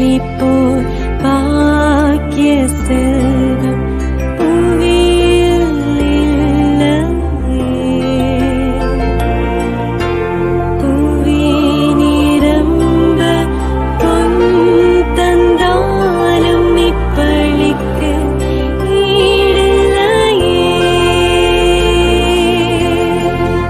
போல் பாக்கிய செல்வம் புவியில் இல்லையே. புவி நிரம்ப பொன் தந்தாலும் இப்பளிக்கு ஈடில்லையே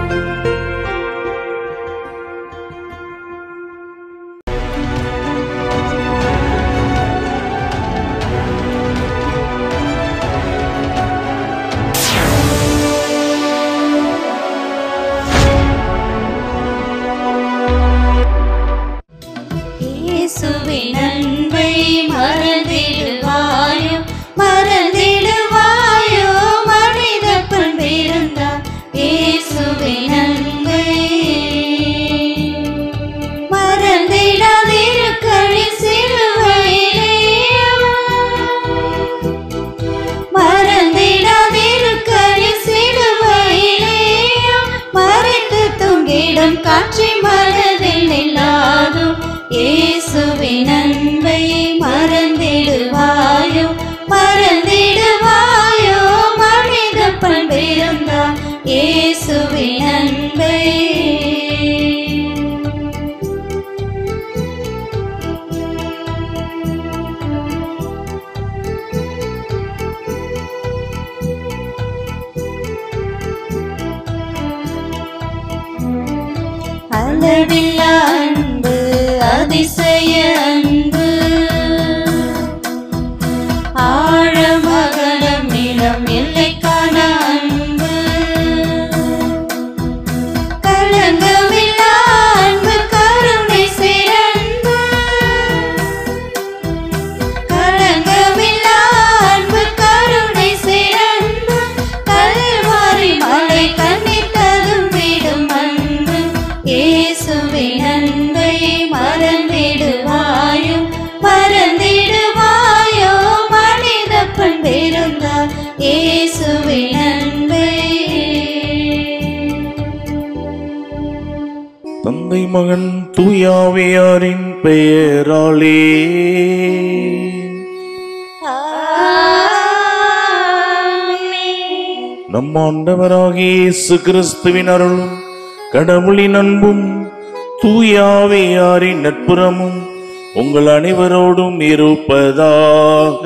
இயேசுவின் அன்பை மறந்திடுவாயோ மறந்திடுவாயோ மனித பண்பிருந்தார் இயேசுவின் அன்பை மறந்திடாதிருக்கழி சிலுவையிலே மறந்திடாதிருக்கழி சிலுவையிலே மறைத்து தொங்கிடும் காட்சி மனதில் நில்லாதோ இயேசுவின் அன்பை மறந்திடுவாயோ மறந்திடுவாயோ மனித பண்பிருந்தார் இயேசுவின் அன்பை அளவில்லா அன்பு அதிசய அன்பு ஆழமகலம் நிலம் எல்லைக்கான அன்பு கலங்கமில்லா அன்பு கருணை சிறந்து கலங்கமில்லா அன்பு கருணை சிறந்து கல்வாரி மலை கண்ணிட்டதும் விடும் அன்பு இயேசுவின் அன்பை மறந்திடுவாயோ மறந்திடுவாயோ மனித பண்பிருந்தார் இயேசுவின் அன்பை தந்தை மகன் தூயாவையாரின் பெயராலே நம் ஆண்டவராகிய இயேசு கிறிஸ்துவின் அருளும் கடவுளின் அன்பும் தூயாவையாரின் நட்புறமும் உங்கள் அனைவரோடும் இருப்பதாக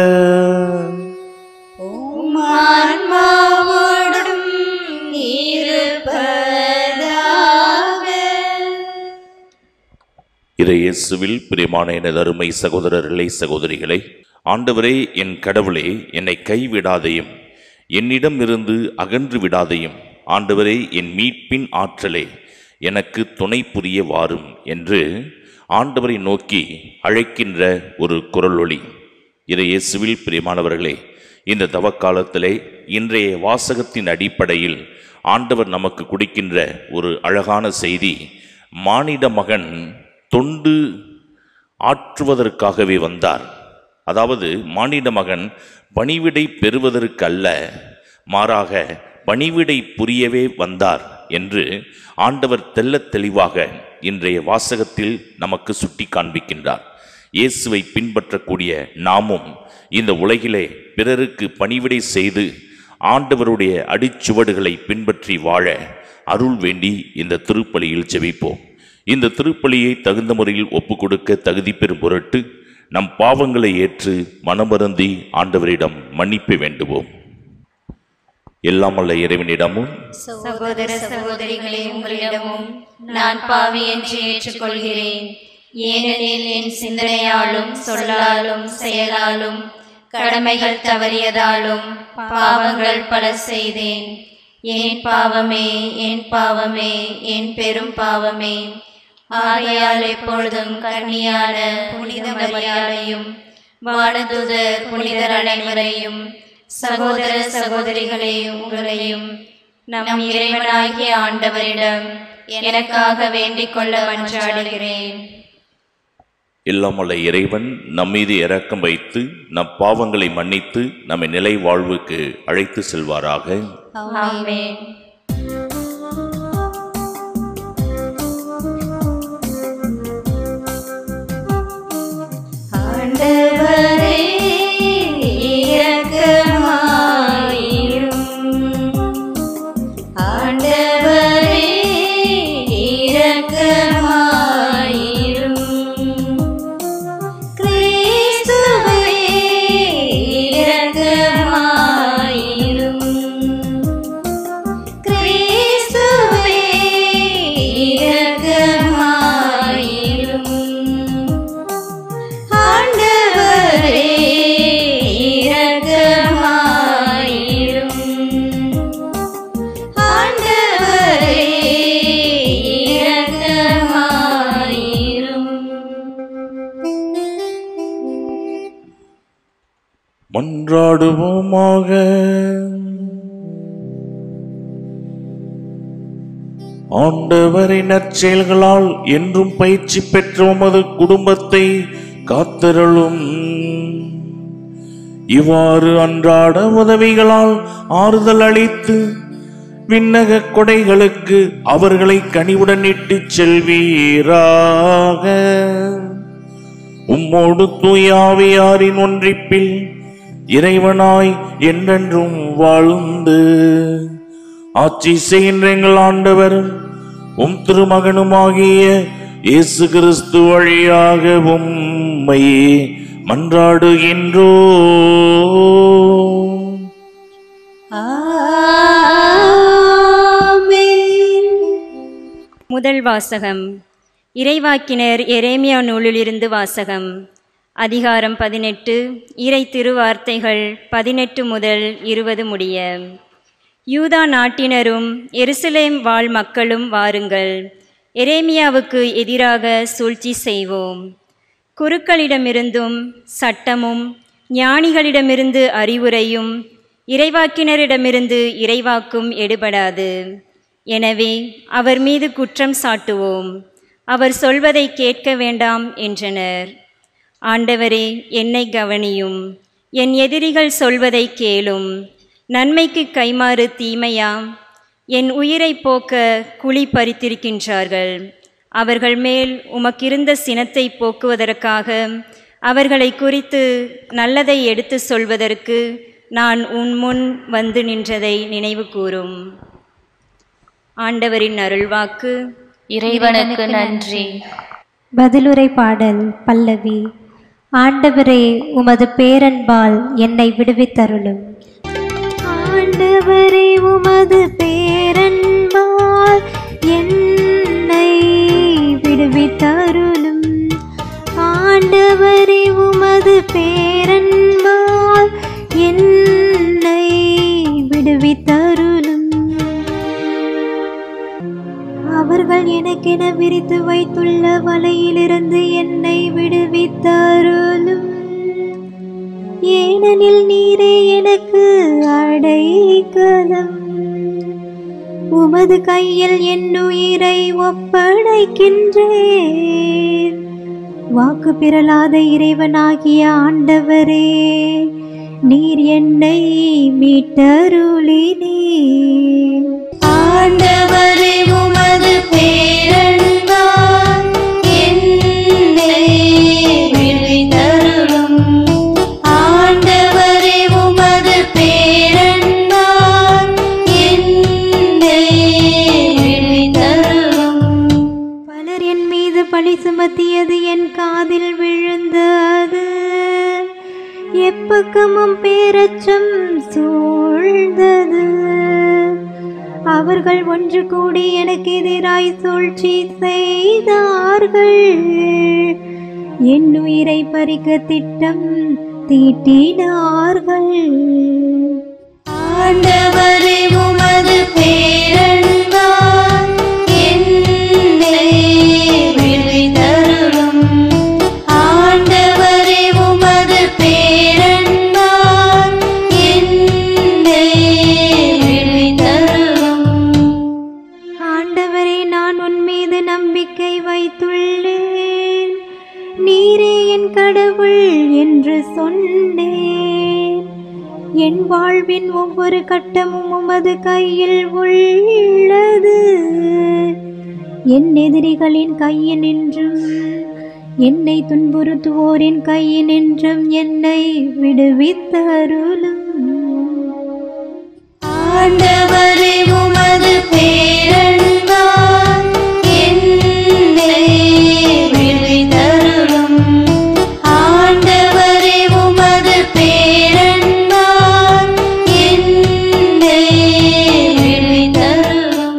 ஆன்மாவோடும் இருப்பதாக இறை இயேசுவில் பிரியமான எனது அருமை சகோதரர்களே சகோதரிகளே ஆண்டவரே என் கடவுளே என்னை கைவிடாதையும் என்னிடம் இருந்து அகன்று விடாதையும் ஆண்டவரே என் மீட்பின் ஆற்றலே எனக்கு துணை புரிய வாரும் என்று ஆண்டவரை நோக்கி அழைக்கின்ற ஒரு குரலொளி இறை இயேசுவில் பிரியமானவர்களே இந்த தவக்காலத்திலே இன்றைய வாசகத்தின் அடிப்படையில் ஆண்டவர் நமக்கு கொடுக்கின்ற ஒரு அழகான செய்தி மானிட மகன் தொண்டு ஆற்றுவதற்காகவே வந்தார் அதாவது மானிட மகன் பணிவிடை பெறுவதற்கல்ல மாறாக பணிவிடை புரியவே வந்தார் என்று ஆண்டவர் தெள்ளத் தெளிவாக இன்றைய வாசகத்தில் நமக்கு சுட்டி காண்பிக்கின்றார் இயேசுவை பின்பற்றக்கூடிய நாமும் இந்த உலகிலே பிறருக்கு பணிவிடை செய்து ஆண்டவருடைய அடிச்சுவடுகளை பின்பற்றி வாழ அருள் வேண்டி இந்த திருப்பலியில் ஜெபிப்போம் இந்த திருப்பலியை தகுந்த முறையில் ஒப்புக்கொடுக்க தகுதி பெறும் பொருட்டு நம் பாவங்களை ஏற்று மனமருந்தி ஆண்டவரிடம் மன்னிப்பு வேண்டுவோம் எல்லாம் அல்ல இறைவனிடமும் சகோதர சகோதரிகளே உங்களிடமும் நான் பாவி என்று ஏற்றுக்கொள்கிறேன் ஏனெனில் என் சிந்தனையாலும் சொல்லாலும் செயலாலும் கடமைகள் தவறியதாலும் பாவங்கள் பல செய்தேன் என் பாவமே என் பாவமே என் பெரும் பாவமே ஆகையால் எப்பொழுதும் கன்னியான புனித மரியாதையும் வானதுதர் புனிதர் அனைவரையும் சகோதர சகோதரிகளே உங்களையும் நம் இறைவனாகிய ஆண்டவரிடம் எனக்காக வேண்டிக் கொள்ள மன்றாடுகிறேன் எல்லாம் அல்ல இறைவன் நம் மீது இரக்கம் வைத்து நம் பாவங்களை மன்னித்து நம்மை நிலை வாழ்வுக்கு அழைத்து செல்வாராக ஆமென் ஆண்டவரே இரக்கமாயிரும் ஆண்டவரே இரக்கமாயிரும் கிறிஸ்துவே இரக்கமாயிரும் கிறிஸ்துவே இரக்கமாயிரும் ஆண்டவரே இரக்கமாயிரும் ஆண்டவரே இரக்கமாயிரும் மன்றாடுவோமாக ஆண்டவரின் நற்செயல்களால் என்றும் பயிற்சி பெற்ற உமது குடும்பத்தை காத்தருளும் இவ்வாறு அன்றாட உதவிகளால் ஆறுதல் அளித்து விண்ணக கொடைகளுக்கு அவர்களை கனிவுடன் இட்டுச் செல்வீராக உம்மோடு தூயாவியாரின் ஒன்றிப்பில் இறைவனாய் என்றென்றும் வாழ்ந்து ஆட்சி செய்கின்ற எங்கள் ஆண்டவரும் உம் திருமகனுமாகிய இயேசு கிறிஸ்து வழியாக உம்மை மன்றாடுகின்றோ ஆமென் முதல் வாசகம் இறைவாக்கினர் எரேமியா நூலிலிருந்து வாசகம் அதிகாரம் பதினெட்டு இறை திருவார்த்தைகள் பதினெட்டு முதல் இருபது முடிய யூதா நாட்டினரும் எருசலேம் வாழ் மக்களும் வாருங்கள் எரேமியாவுக்கு எதிராக சூழ்ச்சி செய்வோம் குருக்களிடமிருந்தும் சட்டமும் ஞானிகளிடமிருந்து அறிவுரையும் இறைவாக்கினரிடமிருந்து இறைவாக்கும் எடுபடாது எனவே அவர் மீது குற்றம் சாட்டுவோம் அவர் சொல்வதை கேட்க வேண்டாம் என்றனர் ஆண்டவரே என்னை கவனியும் என் எதிரிகள் சொல்வதை கேளும் நன்மைக்கு கைமாறு தீமையாம் என் உயிரை போக்க குழி பறித்திருக்கின்றார்கள் அவர்கள் மேல் உமக்கிருந்த சினத்தை போக்குவதற்காக அவர்களை குறித்து நல்லதை எடுத்து சொல்வதற்கு நான் உன் முன் வந்து நின்றதை நினைவு கூரும் ஆண்டவரின் அருள்வாக்கு இறைவனுக்கு நன்றி பதிலுரை பாடல் பல்லவி ஆண்டவரே உமது பேரன்பால் என்னை விடுவித்தருளும் ஆண்டவரே உமது பேரன்பால் என்னை விடுவித்தருளும் ஆண்டவரே உமது பேரன்பால் என்னை விடுவித்தருளும் அவர்கள் எனக்கென விரித்து வைத்துள்ள வலையிலிருந்து என்னை விடுவித்தருளும் ஏனெனில் நீரே எனக்கு அடைக்கலம் உமது கையில் என் உயிரை ஒப்படைக்கின்றேன் வாக்கு பிறலாத இறைவனாகிய ஆண்டவரே நீர் என்னை மீட்டருளினீர் ஆண்டவரே உமது பேரன்பால் என்னை விடுவித்தருளும் ஆண்டவரே உமது பேரன்பால் என்னை விடுவித்தருளும் பலர் என் மீது பழி சுமத்தியது என் காதில் விழுந்தது எப்பக்கமும் பேரச்சம் சூழ்ந்தது அவர்கள் ஒன்று கூடி எனக்கு எதிராய் சூழ்ச்சி செய்தார்கள் என் உயிரை பறிக்க திட்டம் தீட்டினார்கள் ஆண்டவரே உமது பேரன்பால் என்னை விடுவித்தருளும் ஆண்டவரே உமது பேரன்பால் என்னை விடுவித்தருளும் ஆண்டவரே நான் உன் மீது நம்பிக்கை வைத்துள்ளேன் நீரே என் கடவுள் என்று சொன்னேன் என் வாழ்வின் ஒவ்வொரு கட்டமும் உமது கையில் உள்ளது என் எதிரிகளின் கையினின்றும் என்னை துன்புறுத்துவோரின் கையினின்றும் என்னை விடுவித்தருளும் ஆண்டவரே உமது பேரன்பால் என்னை விடுவித்தருளும். ஆண்டவரே உமது பேரன்பால் என்னை விடுவித்தருளும்.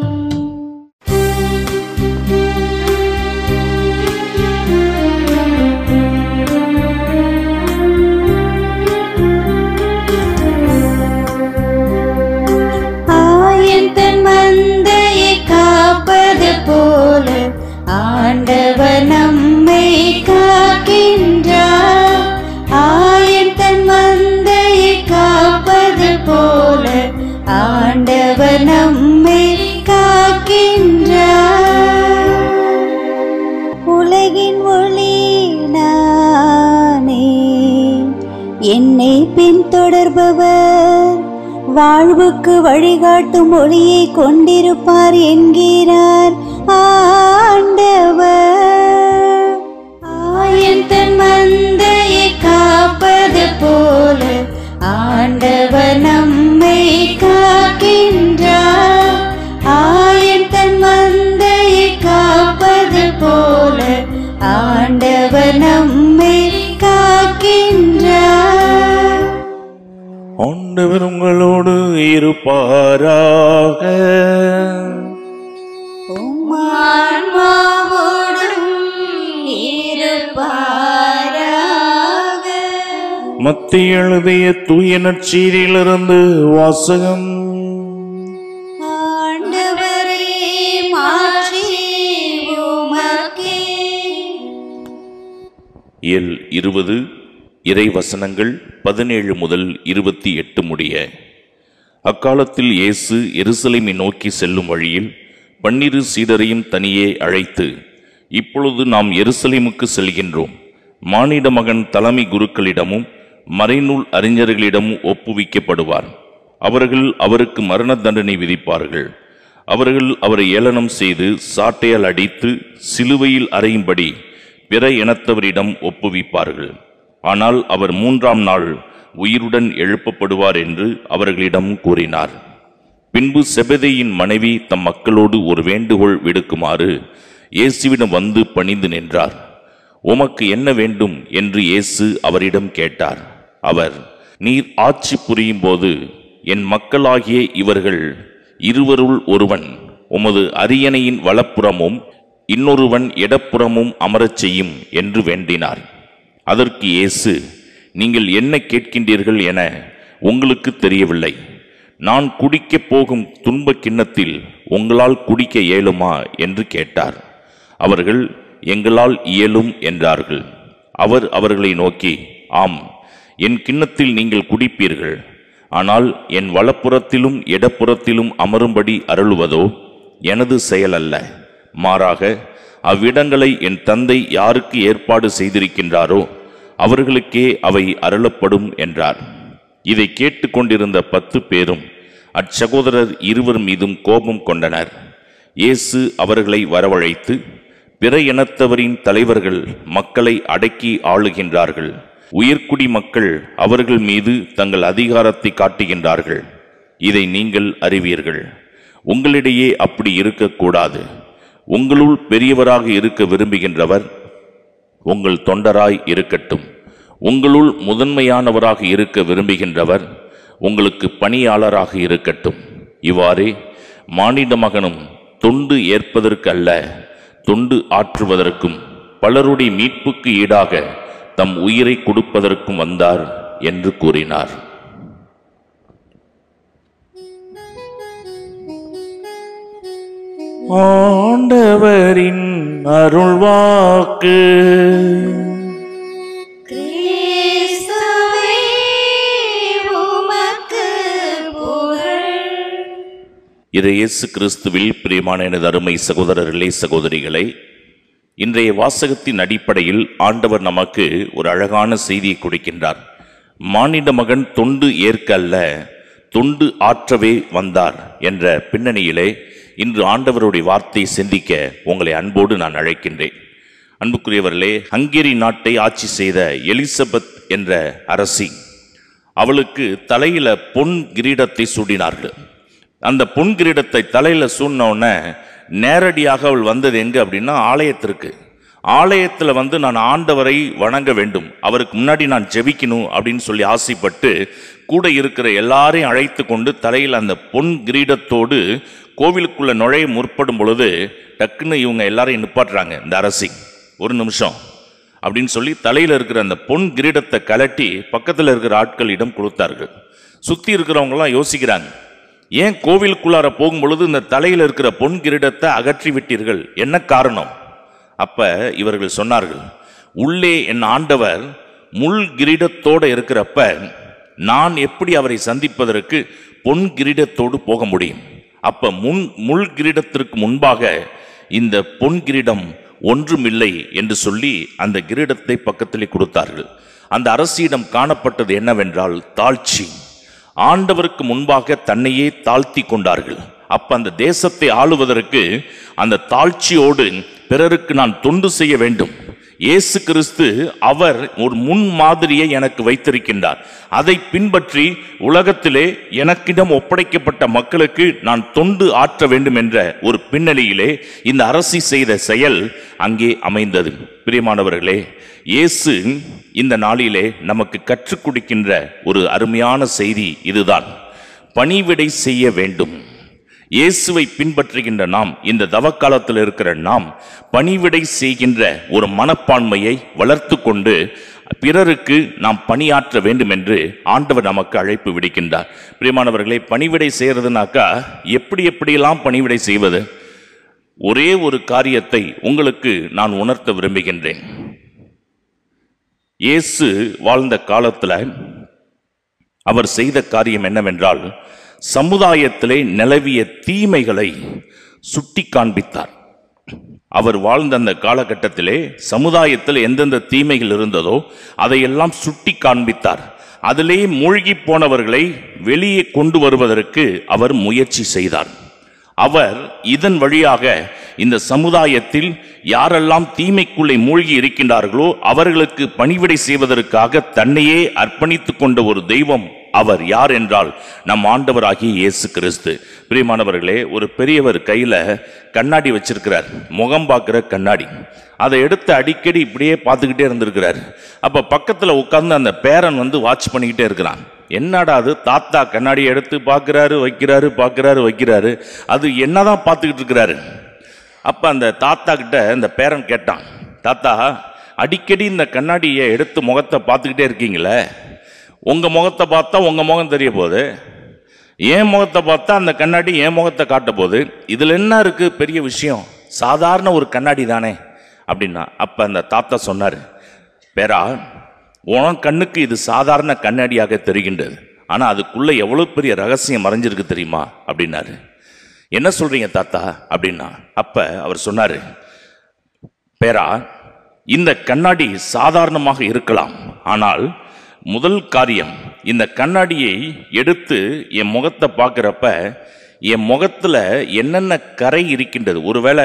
ஆயன் தன் மந்தையை காப்பது போல ஆண்டவர் நம்மை காக்கின்றார் ஆயன் தன் மந்தையை காப்பது போல ஆண்டவர் நம்மை காக்கின்றார் உலகின் ஒளி நானே என்னை பின்தொடர்பவர் வாழ்வுக்கு வழிகாட்டும் ஒளியை கொண்டிருப்பார் என்கிறார் ஆண்டவர் ஆயன் தன் மந்தையை காப்பது போல ஆண்டவர் நம்மை காக்கின்றார் ஆயன் தன் மந்தையை காப்பது போல ஆண்டவர் நம்மை காக்கின்றார் ஆண்டவர் உங்களோடு இருப்பாராக உம்மான்மாவோடும் இருப்பாராக மத்திய எழுதிய தூய நற்சீரிலிருந்து வாசகம் ஆண்டவரே மாற்றி உமக்கே எல் இருபது இறை வசனங்கள் பதினேழு முதல் இருபத்தி எட்டு முடிய அக்காலத்தில் இயேசு எருசலேமை நோக்கி செல்லும் வழியில் பன்னிரு சீடரையும் தனியே அழைத்து இப்பொழுது நாம் எருசலேமுக்கு செல்கின்றோம் மானிட மகன் தலைமை குருக்களிடமும் மறைநூல் அறிஞர்களிடமும் ஒப்புவிக்கப்படுவார் அவர்கள் அவருக்கு மரண தண்டனை விதிப்பார்கள் அவர்கள் அவரை ஏளனம் செய்து சாட்டையால் அடித்து சிலுவையில் அறையும்படி பிற இனத்தவரிடம் ஒப்புவிப்பார்கள் ஆனால் அவர் மூன்றாம் நாள் உயிருடன் எழுப்பப்படுவார் என்று அவர்களிடம் கூறினார் பின்பு செபதேயின் மனைவி தம் மக்களோடு ஒரு வேண்டுகோள் விடுக்குமாறு இயேசுவிடம் வந்து பணிந்து நின்றார் உமக்கு என்ன வேண்டும் என்று இயேசு அவரிடம் கேட்டார் அவர் நீர் ஆட்சி புரியும் போது என் மக்களாகிய இவர்கள் இருவருள் ஒருவன் உமது அரியணையின் வலப்புறமும் இன்னொருவன் இடப்புறமும் அமரச் செய்யும் என்று வேண்டினார் அதற்கு இயேசு நீங்கள் என்ன கேட்கின்றீர்கள் என உங்களுக்கு தெரியவில்லை நான் குடிக்கப் போகும் துன்பக் கிண்ணத்தில் உங்களால் குடிக்க இயலுமா என்று கேட்டார் அவர்கள் எங்களால் இயலும் என்றார்கள் அவர் அவர்களை நோக்கி ஆம் என் கிண்ணத்தில் நீங்கள் குடிப்பீர்கள் ஆனால் என் வலப்புறத்திலும் இடப்புறத்திலும் அமரும்படி அருளுவதோ எனது செயல் அல்ல மாறாக அவ்விடங்களை என் தந்தை யாருக்கு ஏற்பாடு செய்திருக்கின்றாரோ அவர்களுக்கே அவை அருளப்படும் என்றார் இதை கேட்டுக்கொண்டிருந்த பத்து பேரும் அச்சகோதரர் இருவர் மீதும் கோபம் கொண்டனர் இயேசு அவர்களை வரவழைத்து பிற இனத்தவரின் தலைவர்கள் மக்களை அடக்கி ஆளுகின்றார்கள் உயர்குடி மக்கள் அவர்கள் மீது தங்கள் அதிகாரத்தை காட்டுகின்றார்கள் இதை நீங்கள் அறிவீர்கள் உங்களிடையே அப்படி இருக்கக்கூடாது உங்களுள் பெரியவராக இருக்க விரும்புகின்றவர் உங்கள் தொண்டராய் இருக்கட்டும் உங்களுள் முதன்மையானவராக இருக்க விரும்புகின்றவர் உங்களுக்கு பணியாளராக இருக்கட்டும் இவ்வாறே மானிட மகனும் தொண்டு ஏற்பதற்கு அல்ல தொண்டு ஆற்றுவதற்கும் பலருடைய மீட்புக்கு ஈடாக தம் உயிரை கொடுப்பதற்கும் வந்தார் என்று கூறினார் ஆண்டவரின் அருள்வாக்கு கிறிஸ்துவே உமக்கு புகழ் இறை இயேசு கிறிஸ்துவில் பிரியமான எனது அருமை சகோதரர்களே சகோதரிகளே இன்றைய வாசகத்தின் அடிப்படையில் ஆண்டவர் நமக்கு ஒரு அழகான செய்தியை கொடுக்கின்றார் மானிட மகன் தொண்டு ஏற்க அல்ல தொண்டு ஆற்றவே வந்தார் என்ற பின்னணியிலே இன்று ஆண்டவருடைய வார்த்தை சிந்திக்க உங்களை அன்போடு நான் அழைக்கின்றேன் அன்புக்குரியவர்களே ஹங்கேரி நாட்டை ஆட்சி செய்த எலிசபெத் என்ற அரசி அவளுக்கு தலையில பொன் கிரீடத்தை சூடினார்கள் அந்த பொன் கிரீடத்தை தலையில சூடின உடனே நேரடியாக அவள் வந்தது எங்க அப்படின்னா ஆலயத்திற்கு ஆலயத்துல வந்து நான் ஆண்டவரை வணங்க வேண்டும் அவருக்கு முன்னாடி நான் ஜெபிக்கணும் அப்படின்னு சொல்லி ஆசைப்பட்டு கூட இருக்கிற எல்லாரையும் அழைத்து கொண்டு தலையில் அந்த பொன் கிரீடத்தோடு கோவிலுக்குள்ள நுழைய முற்படும் பொழுது டக்குன்னு இவங்க எல்லாரையும் நிப்பாட்டுறாங்க இந்த அரசி ஒரு நிமிஷம் அப்படின்னு சொல்லி தலையில் இருக்கிற அந்த பொன் கிரீடத்தை கலட்டி பக்கத்தில் இருக்கிற ஆட்களிடம் கொடுத்தார்கள் சுற்றி இருக்கிறவங்கலாம் யோசிக்கிறாங்க ஏன் கோவிலுக்குள்ளார போகும் பொழுது இந்த தலையில் இருக்கிற பொன் கிரீடத்தை அகற்றி விட்டீர்கள் என்ன காரணம் அப்ப இவர்கள் சொன்னார்கள் உள்ளே என் ஆண்டவர் முள் கிரீடத்தோடு இருக்கிறப்ப நான் எப்படி அவரை சந்திப்பதற்கு பொன் கிரீடத்தோடு போக முடியும் அப்ப முன் முள் கிரீடத்திற்கு முன்பாக இந்த பொன் கிரீடம் ஒன்றுமில்லை என்று சொல்லி அந்த கிரீடத்தை பக்கத்திலே கொடுத்தார்கள் அந்த அரசியிடம் காணப்பட்டது என்னவென்றால் தாழ்ச்சி ஆண்டவருக்கு முன்பாக தன்னையே தாழ்த்தி கொண்டார்கள் அப்ப அந்த தேசத்தை ஆளுவதற்கு அந்த தாழ்ச்சியோடு பிறருக்கு நான் தொண்டு செய்ய வேண்டும் இயேசு கிறிஸ்து அவர் ஒரு முன் மாதிரியை எனக்கு வைத்திருக்கின்றார் அதை பின்பற்றி உலகத்திலே எனக்கிடம் ஒப்படைக்கப்பட்ட மக்களுக்கு நான் தொண்டு ஆற்ற வேண்டும் என்ற ஒரு பின்னணியிலே இந்த அரசி செய்த செயல் அங்கே அமைந்தது பிரியமானவர்களே இயேசு இந்த நாளிலே நமக்கு கற்றுக் கொடுக்கின்ற ஒரு அருமையான செய்தி இதுதான் பணிவிடை செய்ய வேண்டும் இயேசுவை பின்பற்றுகின்ற நாம் இந்த தவக்காலத்தில் இருக்கிற நாம் பணிவிடை செய்கின்ற ஒரு மனப்பான்மையை வளர்த்து கொண்டு பிறருக்கு நாம் பணியாற்ற வேண்டும் என்று ஆண்டவர் நமக்கு அழைப்பு விடுக்கின்றார் பிரியமானவர்களே பணிவிடை செய்யறதுனாக்கா எப்படி எப்படியெல்லாம் பணிவிடை செய்வது ஒரே ஒரு காரியத்தை உங்களுக்கு நான் உணர்த்த விரும்புகின்றேன் இயேசு வாழ்ந்த காலத்துல அவர் செய்த காரியம் என்னவென்றால் சமுதாயத்திலே நிலவிய தீமைகளை சுட்டி காண்பித்தார் அவர் வாழ்ந்த அந்த காலகட்டத்திலே சமுதாயத்தில் எந்தெந்த தீமைகள் இருந்ததோ அதையெல்லாம் சுட்டி காண்பித்தார் அதிலே மூழ்கி போனவர்களை வெளியே கொண்டு வருவதற்கு அவர் முயற்சி செய்தார் அவர் இதன் வழியாக இந்த சமுதாயத்தில் யாரெல்லாம் தீமைக்குள்ளே மூழ்கி இருக்கின்றார்களோ அவர்களுக்கு பணிவிடை செய்வதற்காக தன்னையே அர்ப்பணித்துக் கொண்ட ஒரு தெய்வம் அவர் யார் என்றால் நம் ஆண்டவராகிய இயேசு கிறிஸ்து பிரியமானவர்களே ஒரு பெரியவர் கையில கண்ணாடி வச்சிருக்கிறார் முகம் பார்க்கிற கண்ணாடி அதை எடுத்து அடிக்கடி இப்படியே பார்த்துக்கிட்டே இருந்திருக்கிறார் அப்ப பக்கத்துல உட்கார்ந்து அந்த பேரன் வந்து வாட்ச் பண்ணிக்கிட்டே இருக்கிறான் என்னடா அது தாத்தா கண்ணாடி எடுத்து பார்க்கறாரு வைக்கிறாரு பார்க்கறாரு வைக்கிறாரு அது என்னதான் பார்த்துக்கிட்டு இருக்கிறாரு அப்ப அந்த தாத்தா கிட்ட இந்த பேரன் கேட்டான் தாத்தா அடிக்கடி இந்த கண்ணாடியை எடுத்து முகத்தை பார்த்துக்கிட்டே இருக்கீங்களே உங்க முகத்தை பார்த்தா உங்க முகம் தெரிய போகுது என் முகத்தை பார்த்தா அந்த கண்ணாடி என் முகத்தை காட்ட போகுது இதுல என்ன இருக்கு பெரிய விஷயம் சாதாரண ஒரு கண்ணாடி தானே அப்படின்னா அப்ப அந்த தாத்தா சொன்னாரு பேரா உன் கண்ணுக்கு இது சாதாரண கண்ணாடியாக தெரிகின்றது ஆனா அதுக்குள்ள எவ்வளவு பெரிய ரகசியம் மறைஞ்சிருக்கு தெரியுமா அப்படின்னாரு என்ன சொல்றீங்க தாத்தா அப்படின்னா அப்ப அவர் சொன்னாரு பேரா இந்த கண்ணாடி சாதாரணமாக இருக்கலாம் ஆனால் முதல் காரியம் இந்த கண்ணாடியை எடுத்து என் முகத்தை பார்க்குறப்ப என் முகத்துல என்னென்ன கரை இருக்கின்றது ஒருவேளை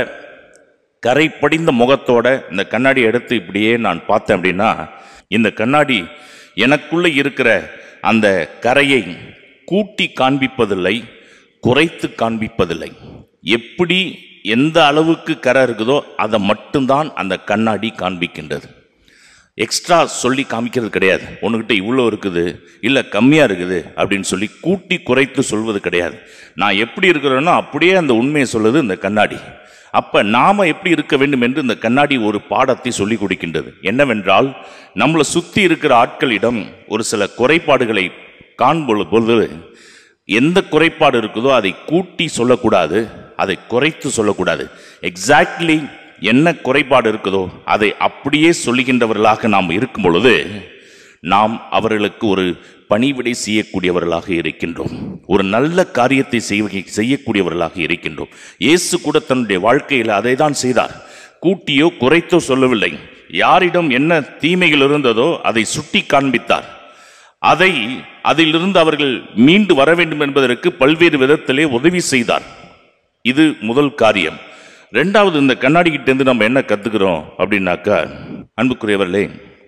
கரை படிந்த முகத்தோட இந்த கண்ணாடியை எடுத்து இப்படியே நான் பார்த்தேன் அப்படின்னா இந்த கண்ணாடி எனக்குள்ள இருக்கிற அந்த கரையை கூட்டி காண்பிப்பதில்லை குறைத்து காண்பிப்பதில்லை எப்படி எந்த அளவுக்கு கரை இருக்குதோ அதை மட்டும்தான் அந்த கண்ணாடி காண்பிக்கின்றது எக்ஸ்ட்ரா சொல்லி காமிக்கிறது கிடையாது உன்கிட்ட இவ்வளோ இருக்குது இல்லை கம்மியாக இருக்குது அப்படின்னு சொல்லி கூட்டி குறைத்து சொல்வது கிடையாது நான் எப்படி இருக்கிறேனோ அப்படியே அந்த உண்மையை சொல்லுது இந்த கண்ணாடி அப்ப நாம எப்படி இருக்க வேண்டும் என்று இந்த கண்ணாடி ஒரு பாடத்தை சொல்லி கொடுக்கின்றது என்னவென்றால் நம்மளை சுத்தி இருக்கிற ஆட்களிடம் ஒரு சில குறைபாடுகளை காண்பொழு பொழுது எந்த குறைபாடு இருக்குதோ அதை கூட்டி சொல்லக்கூடாது அதை குறைத்து சொல்லக்கூடாது எக்ஸாக்ட்லி என்ன குறைபாடு இருக்குதோ அதை அப்படியே சொல்லுகின்றவர்களாக நாம் இருக்கும் பொழுது நாம் அவர்களுக்கு ஒரு பணிவிடை செய்யக்கூடியவர்களாக இருக்கின்றோம் ஒரு நல்ல காரியத்தை செய்வ- செய்யக்கூடியவர்களாக இருக்கின்றோம் இயேசு கூட தன்னுடைய வாழ்க்கையில் அதை தான் செய்தார் கூட்டியோ குறைத்தோ சொல்லவில்லை யாரிடம் என்ன தீமைகள் இருந்ததோ அதை சுட்டி காண்பித்தார் அதை அதிலிருந்து அவர்கள் மீண்டு வர வேண்டும் என்பதற்கு பல்வேறு விதத்திலே உதவி செய்தார் இது முதல் காரியம் ரெண்டாவது இந்த கண்ணாடி கிட்ட இருந்து நம்ம என்ன கத்துக்கிறோம் அப்படின்னாக்கா அன்புக்குரியவர்களே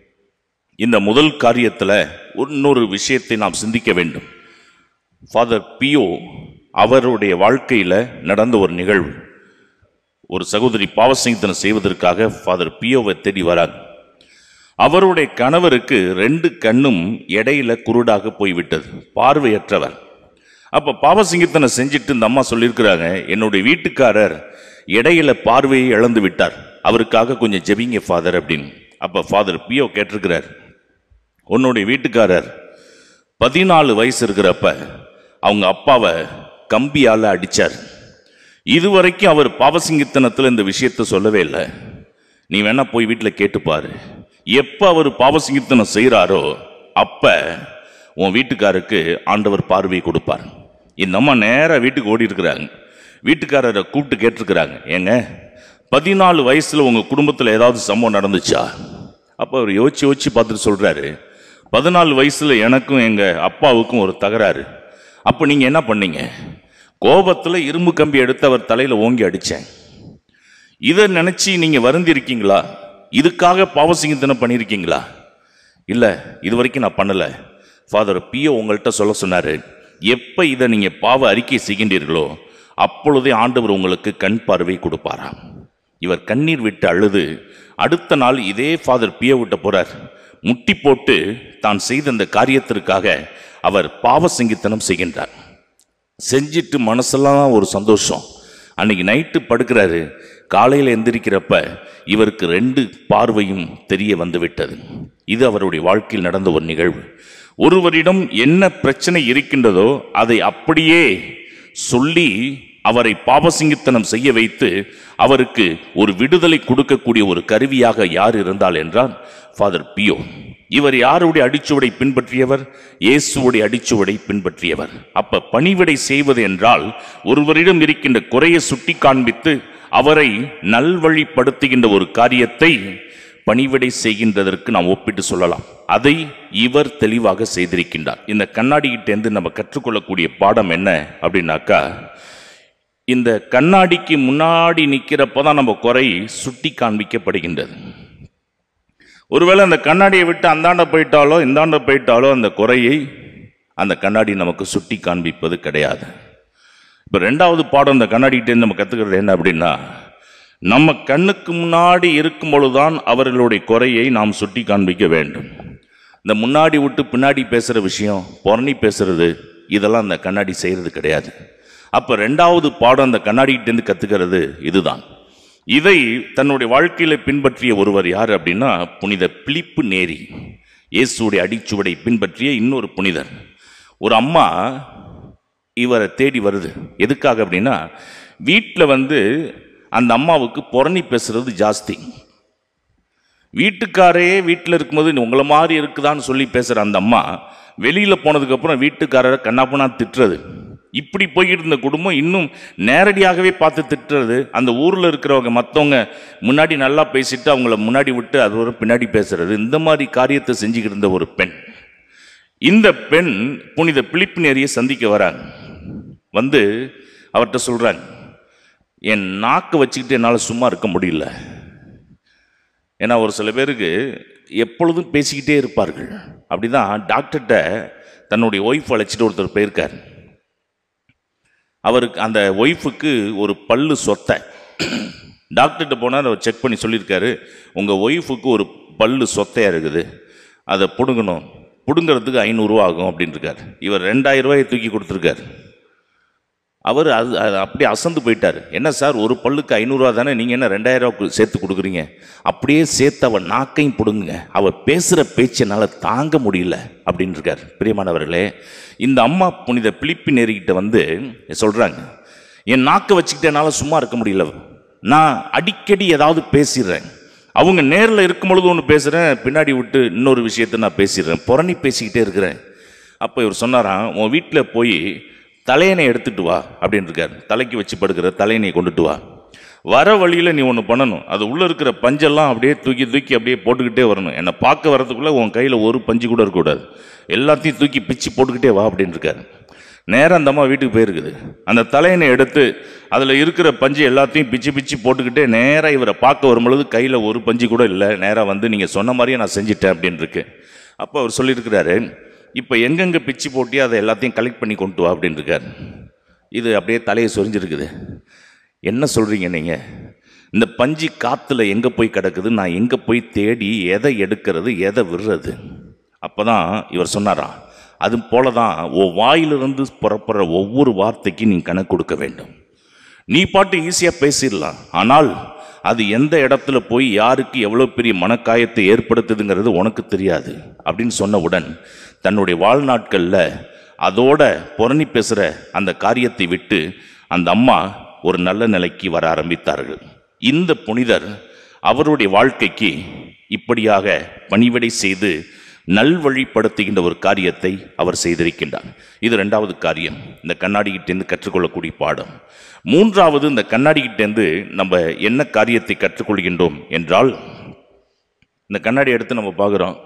இந்த முதல் காரியத்தில் இன்னொரு விஷயத்தை நாம் சிந்திக்க வேண்டும் ஃபாதர் பியோ அவருடைய வாழ்க்கையில் நடந்த ஒரு நிகழ்வு ஒரு சகோதரி பாவசங்கத்தனம் செய்வதற்காக ஃபாதர் பியோவை தேடி வராங்க அவருடைய கணவருக்கு ரெண்டு கண்ணும் இடையில குருடாக போய்விட்டது பார்வையற்றவர் அப்ப பாவசிங்கத்தனை செஞ்சுட்டு இந்த அம்மா சொல்லியிருக்கிறாங்க என்னுடைய வீட்டுக்காரர் இடையில பார்வையை இழந்து விட்டார் அவருக்காக கொஞ்சம் ஜெபிங்க ஃபாதர் அப்படின்னு அப்ப ஃபாதர் பியோ கேட்டிருக்கிறார் உன்னுடைய வீட்டுக்காரர் பதினாலு வயசு இருக்கிறப்ப அவங்க அப்பாவை கம்பியால அடிச்சார் இதுவரைக்கும் அவர் பாவசிங்கத்தனத்தில் இந்த விஷயத்த சொல்லவே இல்லை நீ வேணா போய் வீட்டில் கேட்டுப்பாரு எப்போ அவர் பாவசிங்கத்தனம் செய்கிறாரோ அப்ப உன் வீட்டுக்காருக்கு ஆண்டவர் பார்வை கொடுப்பார் இந்த அம்மா நேராக வீட்டுக்கு ஓடி இருக்கிறாங்க வீட்டுக்காரரை கூப்பிட்டு கேட்டிருக்கிறாங்க ஏங்க பதினாலு வயசுல உங்க குடும்பத்தில் ஏதாவது சம்பவம் நடந்துச்சா அப்போ அவர் யோசிச்சு யோசிச்சு பார்த்துட்டு சொல்றாரு பதினாலு வயசுல எனக்கும் எங்க அப்பாவுக்கும் ஒரு தகராறு அப்போ நீங்க என்ன பண்ணீங்க கோபத்துல இரும்பு கம்பி எடுத்து அவர் தலையில ஓங்கி அடிச்சேன் இதை நினைச்சு நீங்க வருந்தி இருக்கீங்களா இதுக்காக பாவசிங்கத்தனம் பண்ணியிருக்கீங்களா இல்லை இது வரைக்கும் நான் பண்ணல ஃபாதர் பியோ உங்கள்கிட்ட சொல்ல சொன்னாரு எப்ப இதை நீங்க பாவ அறிக்கை செய்கின்றீர்களோ அப்பொழுதே ஆண்டவர் உங்களுக்கு கண் பார்வை கொடுப்பாராம் இவர் கண்ணீர் விட்டு அழுது அடுத்த நாள் இதே ஃபாதர் பியோ விட்ட போறார் முட்டி போட்டு தான் செய்த இந்த காரியத்திற்காக அவர் பாவ சிங்கித்தனம் செய்கின்றார் செஞ்சிட்டு மனசெல்லாம் ஒரு சந்தோஷம் அன்னைக்கு நைட்டு படுக்கிறாரு காலையில் எந்திரிக்கிறப்ப இவருக்கு ரெண்டு பார்வையும் தெரிய வந்து விட்டது இது அவருடைய வாழ்க்கையில் நடந்த ஒரு நிகழ்வு ஒருவரிடம் என்ன பிரச்சனை இருக்கின்றதோ அதை அப்படியே சொல்லி அவரை பாவசிங்கத்தனம் செய்ய வைத்து அவருக்கு ஒரு விடுதலை கொடுக்கக்கூடிய ஒரு கருவியாக யார் இருந்தால் என்றால் ஃபாதர் பியோ இவர் யாருடைய அடிச்சுவடை பின்பற்றியவர் இயேசுவுடைய அடிச்சுவடை பின்பற்றியவர் அப்ப பணிவிடை செய்வது என்றால் ஒருவரிடம் இருக்கின்ற குறையை சுட்டி காண்பித்து அவரை நல்வழிப்படுத்துகின்ற ஒரு காரியத்தை பணிவிடை செய்கின்றதற்கு நாம் ஒப்பிட்டு சொல்லலாம் அதை இவர் தெளிவாக செய்திருக்கின்றார் இந்த கண்ணாடிகிட்டேருந்து நம்ம கற்றுக்கொள்ளக்கூடிய பாடம் என்ன அப்படின்னாக்கா இந்த கண்ணாடிக்கு முன்னாடி நிற்கிறப்ப தான் நம்ம குறை சுட்டி காண்பிக்கப்படுகின்றது ஒருவேளை அந்த கண்ணாடியை விட்டு அந்தாண்ட போயிட்டாலோ இந்தாண்ட போயிட்டாலோ அந்த குறையை அந்த கண்ணாடி நமக்கு சுட்டி காண்பிப்பது கிடையாது இப்போ ரெண்டாவது பாடம் இந்த கண்ணாடிகிட்டேருந்து நம்ம கற்றுக்கிறது என்ன அப்படின்னா நம்ம கண்ணுக்கு முன்னாடி இருக்கும் பொழுதுதான் அவர்களுடைய குறையை நாம் சுட்டி காண்பிக்க வேண்டும் இந்த முன்னாடி விட்டு பின்னாடி பேசுகிற விஷயம் புறணி பேசுறது இதெல்லாம் அந்த கண்ணாடி செய்கிறது கிடையாது அப்போ ரெண்டாவது பாடம் அந்த கண்ணாடிகிட்டேருந்து கற்றுக்கிறது இதுதான் இதை தன்னுடைய வாழ்க்கையில பின்பற்றிய ஒருவர் யார் அப்படின்னா புனித பிலிப்பு நேரி இயேசுடைய அடிச்சுவடை பின்பற்றிய இன்னொரு புனிதர் ஒரு அம்மா இவரை தேடி வருது எதுக்காக அப்படின்னா வீட்டில் வந்து அந்த அம்மாவுக்கு புறணி பேசுறது ஜாஸ்தி வீட்டுக்காரே வீட்டில் இருக்கும்போது உங்களை மாதிரி இருக்குதான்னு சொல்லி பேசுகிற அந்த அம்மா வெளியில் போனதுக்கப்புறம் வீட்டுக்காரரை கண்ணாப்பண்ணா திட்டுறது இப்படி போய்கிட்டு இருந்த குடும்பம் இன்னும் நேரடியாகவே பார்த்து திட்டுறது அந்த ஊரில் இருக்கிறவங்க மற்றவங்க முன்னாடி நல்லா பேசிட்டு அவங்கள முன்னாடி விட்டு அது ஒரு பின்னாடி பேசுறது இந்த மாதிரி காரியத்தை செஞ்சுக்கிட்டு இருந்த ஒரு பெண் இந்த பெண் புனித பிலிப்பினேரியை சந்திக்க வராங்க வந்து அவர்கிட்ட சொல்கிறாங்க என் நாக்கு வச்சுக்கிட்டு என்னால் சும்மா இருக்க முடியல ஏன்னா ஒரு சில பேருக்கு எப்பொழுதும் பேசிக்கிட்டே இருப்பார்கள் அப்படிதான் டாக்டர்கிட்ட தன்னுடைய ஒய்ஃப் அழைச்சிட்டு ஒருத்தர் போயிருக்கார் அவருக்கு அந்த ஒய்ஃபுக்கு ஒரு பல்லு சொத்தை டாக்டர்கிட்ட போனால் அவர் செக் பண்ணி சொல்லியிருக்காரு உங்கள் ஒய்ஃபுக்கு ஒரு பல்லு சொத்தையாக இருக்குது அதை பிடுங்கணும் பிடுங்கிறதுக்கு ஐநூறுரூவா ஆகும் அப்படின்னு இருக்கார் இவர் ரெண்டாயிரம் ரூபாயை தூக்கி கொடுத்துருக்காரு அவர் அது அது அப்படியே அசந்து போயிட்டார் என்ன சார் ஒரு பல்லுக்கு ஐநூறுரூவா தானே நீங்கள் என்ன ரெண்டாயிரம் ரூபா சேர்த்து கொடுக்குறீங்க அப்படியே சேர்த்து அவள் நாக்கையும் பிடுங்குங்க அவள் பேசுகிற பேச்சு என்னால் தாங்க முடியல அப்படின்னு இருக்கார் பிரியமானவர்களே இந்த அம்மா புனித பிலிப்பி நேரிக்கிட்ட வந்து சொல்கிறாங்க என் நாக்கை வச்சுக்கிட்டு என்னால் சும்மா இருக்க முடியல நான் அடிக்கடி ஏதாவது பேசிடுறேன் அவங்க நேரில் இருக்கும் பொழுது ஒன்று பேசுகிறேன் பின்னாடி விட்டு இன்னொரு விஷயத்தை நான் பேசிடுறேன் புறணி பேசிக்கிட்டே இருக்கிறேன் அப்போ இவர் சொன்னாராம் உன் வீட்டில் போய் தலையணை எடுத்துட்டு வா அப்படின்னு இருக்கார் தலைக்கு வச்சு படுக்கிற தலையணையை கொண்டுட்டு வா வர வழியில் நீ ஒன்று பண்ணணும் அது உள்ளே இருக்கிற பஞ்செல்லாம் அப்படியே தூக்கி தூக்கி அப்படியே போட்டுக்கிட்டே வரணும் என்னை பார்க்க வரதுக்குள்ளே உன் கையில் ஒரு பஞ்சு கூட இருக்கக்கூடாது எல்லாத்தையும் தூக்கி பிச்சு போட்டுக்கிட்டே வா அப்படின்னு இருக்காரு நேரா அந்த அம்மா வீட்டுக்கு போயிருக்குது அந்த தலையணை எடுத்து அதில் இருக்கிற பஞ்சு எல்லாத்தையும் பிச்சு பிச்சு போட்டுக்கிட்டே நேராக இவரை பார்க்க வரும்பொழுது கையில் ஒரு பஞ்சு கூட இல்லை நேராக வந்து நீங்கள் சொன்ன மாதிரியே நான் செஞ்சிட்டேன் அப்படின்னு இருக்கு அப்போ அவர் சொல்லியிருக்கிறாரு இப்போ எங்கெங்கே பிச்சு போட்டியோ அதை எல்லாத்தையும் கலெக்ட் பண்ணி கொண்டு வா அப்படின்னு இருக்காரு இது அப்படியே தலையை சொரிஞ்சிருக்குது என்ன சொல்கிறீங்க நீங்கள் இந்த பஞ்சு காற்றுல எங்கே போய் கிடக்குது நான் எங்கே போய் தேடி எதை எடுக்கிறது எதை விடுறது அப்போ தான் இவர் சொன்னாராம் அது போல தான் ஓ வாயிலிருந்து புறப்படுற ஒவ்வொரு வார்த்தைக்கும் நீ கணக்கு கொடுக்க வேண்டும் நீ பாட்டு ஈஸியாக பேசிடலாம் ஆனால் அது எந்த இடத்துல போய் யாருக்கு எவ்வளோ பெரிய மனக்காயத்தை ஏற்படுத்துதுங்கிறது உனக்கு தெரியாது அப்படின்னு சொன்னவுடன் தன்னுடைய வாழ்நாட்களில் அதோட புறணி பேசுகிற அந்த காரியத்தை விட்டு அந்த அம்மா ஒரு நல்ல நிலைக்கு வர ஆரம்பித்தார்கள் இந்த புனிதர் அவருடைய வாழ்க்கைக்கு இப்படியாக பணிவிடை செய்து நல்வழிப்படுத்துகின்ற ஒரு காரியத்தை அவர் செய்திருக்கின்றார் இது ரெண்டாவது காரியம் இந்த கண்ணாடிகிட்டேருந்து கற்றுக்கொள்ளக்கூடிய பாடம் மூன்றாவது இந்த கண்ணாடிகிட்டேருந்து நம்ம என்ன காரியத்தை கற்றுக்கொள்கின்றோம் என்றால் இந்த கண்ணாடி எடுத்து நம்ம பார்க்குறோம்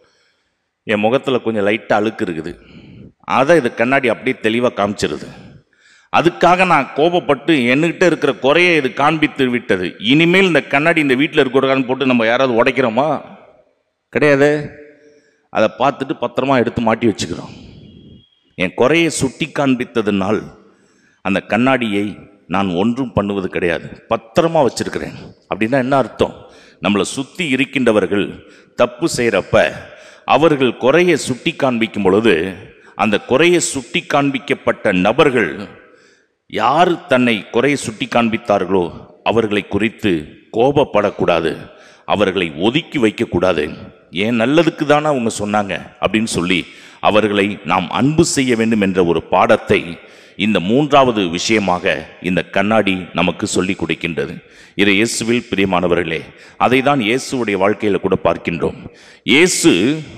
என் முகத்தில் கொஞ்சம் லைட்டாக அழுக்கு இருக்குது அதை இது கண்ணாடி அப்படியே தெளிவாக காமிச்சிருது அதுக்காக நான் கோபப்பட்டு என்கிட்ட இருக்கிற குறையை இது காண்பித்து விட்டது இனிமேல் இந்த கண்ணாடி இந்த வீட்டில் இருக்கிறான்னு போட்டு நம்ம யாராவது உடைக்கிறோமா கிடையாது அதை பார்த்துட்டு பத்திரமா எடுத்து மாட்டி வச்சுக்கிறோம் என் குறையை சுட்டி காண்பித்ததுனால் அந்த கண்ணாடியை நான் ஒன்றும் பண்ணுவது கிடையாது பத்திரமா வச்சிருக்கிறேன் அப்படின்னா என்ன அர்த்தம் நம்மளை சுற்றி இருக்கின்றவர்கள் தப்பு செய்கிறப்ப அவர்கள் குறையை சுட்டி காண்பிக்கும் பொழுது அந்த குறையை சுட்டி காண்பிக்கப்பட்ட நபர்கள் யார் தன்னை குறையை சுட்டி காண்பித்தார்களோ அவர்களை குறித்து கோபப்படக்கூடாது அவர்களை ஒதுக்கி வைக்கக்கூடாது ஏன் நல்லதுக்கு தானே அவங்க சொன்னாங்க அப்படின்னு சொல்லி அவர்களை நாம் அன்பு செய்ய வேண்டும் என்ற ஒரு பாடத்தை இந்த மூன்றாவது விஷயமாக இந்த கண்ணாடி நமக்கு சொல்லி கொடுக்கின்றது இது இயேசுவில் பிரியமானவர்களே அதை தான் இயேசுவுடைய வாழ்க்கையில் கூட பார்க்கின்றோம் இயேசு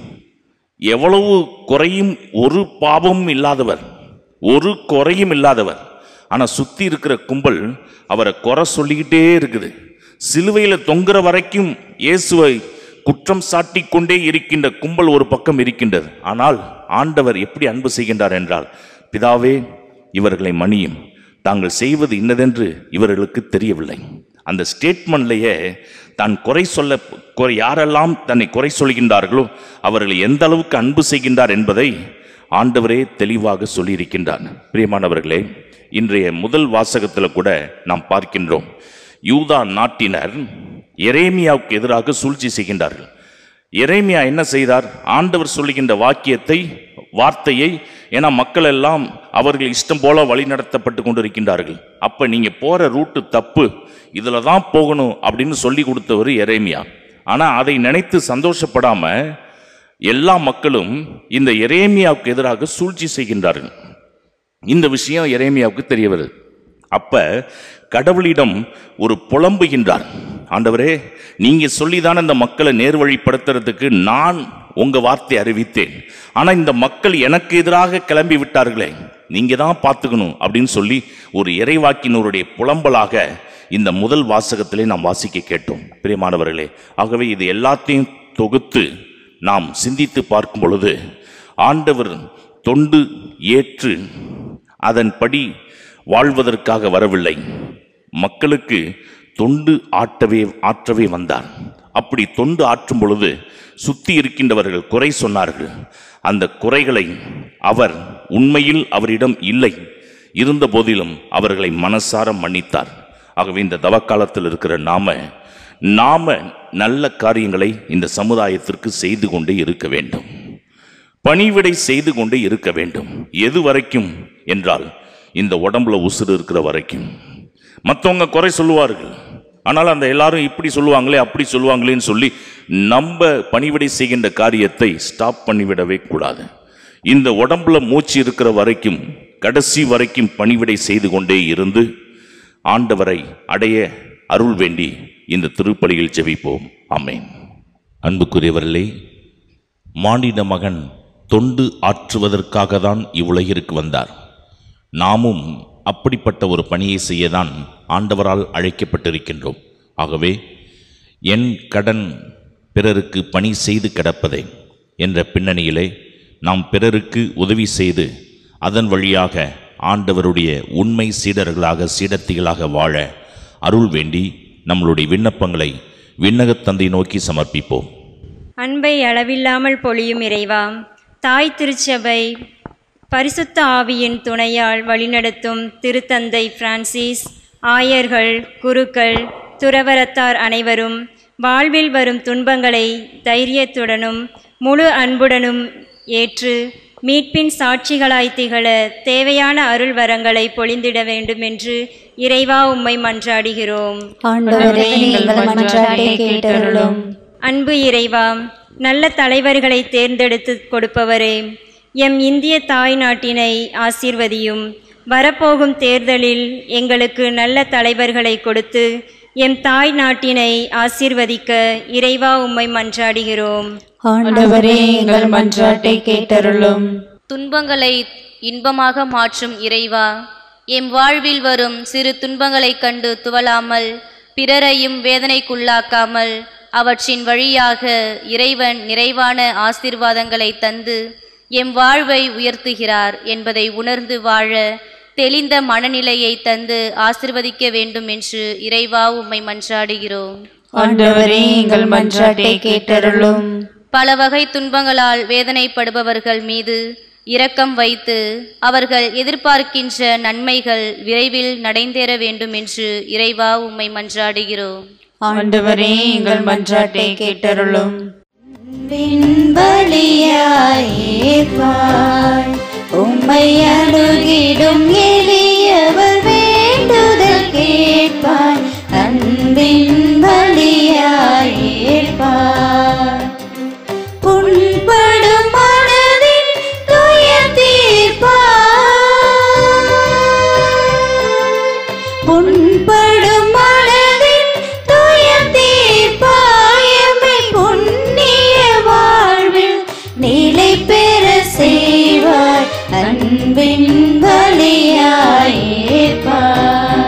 எவ்வளவு குறையும் ஒரு பாவமும் இல்லாதவர் ஒரு குறையும் இல்லாதவர் ஆனால் சுற்றி இருக்கிற கும்பல் அவரை குறை சொல்லிக்கிட்டே இருக்குது சிலுவையில் தொங்குற வரைக்கும் இயேசுவை குற்றம் சாட்டி கொண்டே இருக்கின்ற கும்பல் ஒரு பக்கம் இருக்கின்றது ஆனால் ஆண்டவர் எப்படி அன்பு செய்கின்றார் என்றால் பிதாவே இவர்களை மன்னியும் தாங்கள் செய்வது இன்னதென்று இவர்களுக்கு தெரியவில்லை அந்த ஸ்டேட்மெண்ட்லேயே தான் குறை சொல்ல குறை யாரெல்லாம் தன்னை குறை சொல்கின்றார்களோ அவர்களை எந்த அளவுக்கு அன்பு செய்கின்றார் என்பதை ஆண்டவரே தெளிவாக சொல்லியிருக்கின்றார் பிரியமானவர்களே இன்றைய முதல் வாசகத்தில் கூட நாம் பார்க்கின்றோம் யூதா நாட்டினர் எரேமியாவுக்கு எதிராக சூழ்ச்சி செய்கின்றார்கள் எரேமியா என்ன செய்தார் ஆண்டவர் சொல்லுகின்ற வாக்கியத்தை வார்த்தையை ஏன்னா மக்கள் எல்லாம் அவர்கள் இஷ்டம் போல வழி நடத்தப்பட்டு கொண்டிருக்கின்றார்கள் அப்ப நீங்க போற ரூட்டு தப்பு இதுல தான் போகணும் அப்படின்னு சொல்லி கொடுத்தவர் எரேமியா ஆனா அதை நினைத்து சந்தோஷப்படாம எல்லா மக்களும் இந்த எரேமியாவுக்கு எதிராக சூழ்ச்சி செய்கின்றார்கள் இந்த விஷயம் எரேமியாவுக்கு தெரிய வருது அப்ப கடவுளிடம் ஒரு புலம்புகின்றார் ஆண்டவரே நீங்க சொல்லிதானே இந்த மக்களை நேர்வழிப்படுத்துறதுக்கு நான் உங்க வார்த்தை அறிவித்தேன் ஆனா இந்த மக்கள் எனக்கு எதிராக கிளம்பி விட்டார்களே நீங்க தான் பார்த்துக்கணும் அப்படின்னு சொல்லி ஒரு இறைவாக்கினருடைய புலம்பலாக இந்த முதல் வாசகத்திலே நாம் வாசிக்க கேட்டோம் பிரியமானவர்களே ஆகவே இது எல்லாத்தையும் தொகுத்து நாம் சிந்தித்து பார்க்கும் பொழுது ஆண்டவர் தொண்டு ஏற்று அதன்படி வாழ்வதற்காக வரவில்லை மக்களுக்கு தொண்டு ஆட்டவே ஆற்றவே வந்தார் அப்படி தொண்டு ஆற்றும் பொழுது சுத்தி இருக்கின்றவர்கள் குறை சொன்னார்கள் அந்த குறைகளை அவர் உண்மையில் அவரிடம் இல்லை இருந்த போதிலும் அவர்களை மனசார மன்னித்தார் ஆகவே இந்த தவக்காலத்தில் இருக்கிற நாம நாம நல்ல காரியங்களை இந்த சமுதாயத்திற்கு செய்து கொண்டே இருக்க வேண்டும் பணிவிடை செய்து கொண்டே இருக்க வேண்டும் எது வரைக்கும் என்றால் இந்த உடம்புல உசுறு இருக்கிற வரைக்கும் மற்றவங்க குறை சொல்லுவார்கள் ஆனால் அந்த எல்லாரும் இப்படி சொல்லுவாங்களே அப்படி சொல்லுவாங்களேன்னு சொல்லி நம்ம பணிவிடை செய்கின்ற காரியத்தை ஸ்டாப் பண்ணிவிடவே கூடாது இந்த உடம்புல மூச்சு இருக்கிற வரைக்கும் கடைசி வரைக்கும் பணிவிடை செய்து கொண்டே இருந்து ஆண்டவரை அடைய அருள் வேண்டி இந்த திருப்பலியில் ஜெபிப்போம் ஆமென் அன்புக்குரியவர்களே மானிட மகன் தொண்டு ஆற்றுவதற்காக தான் இவ்வுலகிற்கு வந்தார் நாமும் அப்படிப்பட்ட ஒரு பணியை செய்யதான் ஆண்டவரால் அழைக்கப்பட்டிருக்கின்றோம் ஆகவே என் கடன் பிறருக்கு பணி செய்து கிடப்பதே என்ற பின்னணியிலே நாம் பிறருக்கு உதவி செய்து அதன் வழியாக ஆண்டவருடைய உண்மை சீடர்களாக சீடத்திகளாக வாழ அருள் வேண்டி நம்மளுடைய விண்ணப்பங்களை விண்ணகத் தந்தை நோக்கி சமர்ப்பிப்போம் அன்பை அளவில்லாமல் பொழியும் இறைவா தாய் திருச்சபை பரிசுத்த ஆவியின் துணையால் வழிநடத்தும் திருத்தந்தை பிரான்சிஸ் ஆயர்கள் குருக்கள் துறவரத்தார் அனைவரும் வாழ்வில் வரும் துன்பங்களை தைரியத்துடனும் முழு அன்புடனும் ஏற்று மீட்பின் சாட்சிகளாய் திகழ தேவையான அருள் வரங்களை பொழிந்திட வேண்டும் என்று இறைவா உம்மை மன்றாடுகிறோம் ஆண்டவரே எங்கள் மன்றாட்டை கேட்டருளும் அன்பு இறைவா நல்ல தலைவர்களை தேர்ந்தெடுத்து கொடுப்பவரே எம் இந்திய தாய் நாட்டினை ஆசீர்வதியும் வரப்போகும் தேர்தலில் எங்களுக்கு நல்ல தலைவர்களை கொடுத்து எம் தாய் நாட்டினை ஆசீர்வதிக்க இறைவா உம்மை மன்றாடுகிறோம் ஆண்டவரே எங்கள் மன்றாட்டை கேட்டருளும் துன்பங்களை இன்பமாக மாற்றும் இறைவா எம் வாழ்வில் வரும் சிறு துன்பங்களைக் கண்டு துவளாமல் பிறரையும் வேதனைக்குள்ளாக்காமல் அவற்றின் வழியாக இறைவன் நிறைவான ஆசீர்வாதங்களை தந்து எம் வாழ்வை உயர்த்துகிறார் என்பதை உணர்ந்து வாழ தெளிந்த மனநிலையை தந்து ஆசிர்வதிக்க வேண்டும் என்று இறைவா உம்மை மன்றாடுகிறோம் ஆண்டவரே எங்கள் மன்றாட்டை கேட்டருளும் பல வகை துன்பங்களால் வேதனைப்படுபவர்கள் மீது இரக்கம் வைத்து அவர்கள் எதிர்பார்க்கின்ற நன்மைகள் விரைவில் நடைந்தேற வேண்டும் என்று இறைவா உம்மை மன்றாடுகிறோம் ஆண்டவரே எங்கள் மன்றாட்டை கேட்டருளும் விண்பலியாயிருப்பாய் உம்மை அணுகிடும் எளியவர் வேண்டுதல் கேட்பாய் அன்பின் பலியாயிருப்பாய் புண்படும் மனதின் துயர் தீர்ப்பாய் புண்படும் மனதின் துயர் தீர்ப்பாயமை புண்ணிய வாழ்வில் நிலை பெற செய்வாய் அன்பின் பலியாயிருப்பாய்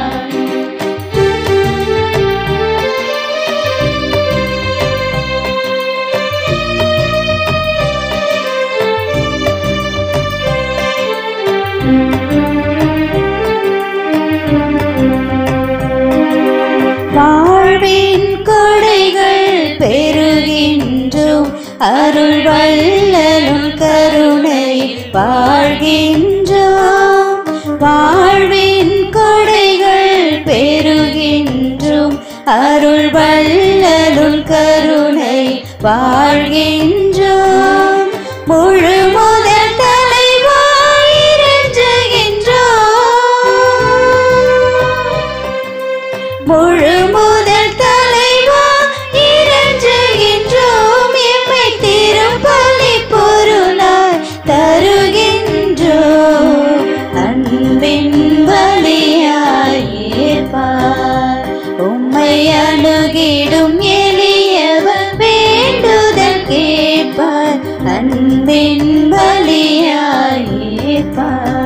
வாழ்வின் கொடைகள் பெருகின்றோம் அருள் வல்லலும் கருணை வாழ்கின்றோம் வாழ்வின் கொடைகள் பெருகின்றோம் அருள் வல்லலும் கருணை வாழ்கின்றோம் முழு முதல் தலைவாயிரஞ்சுகின்றோம் முழு முதல் தலைவா இறஞ்சுகின்றோம் எம்மை திருப்பலி பொருளாய் தருகின்றோம் அன்பின் பலியாய் ஏற்பார் உம்மை அணுகிடும் எளியவர் வேண்டுதல் கேட்பார் அன்பின் பலியாய் ஏற்பார்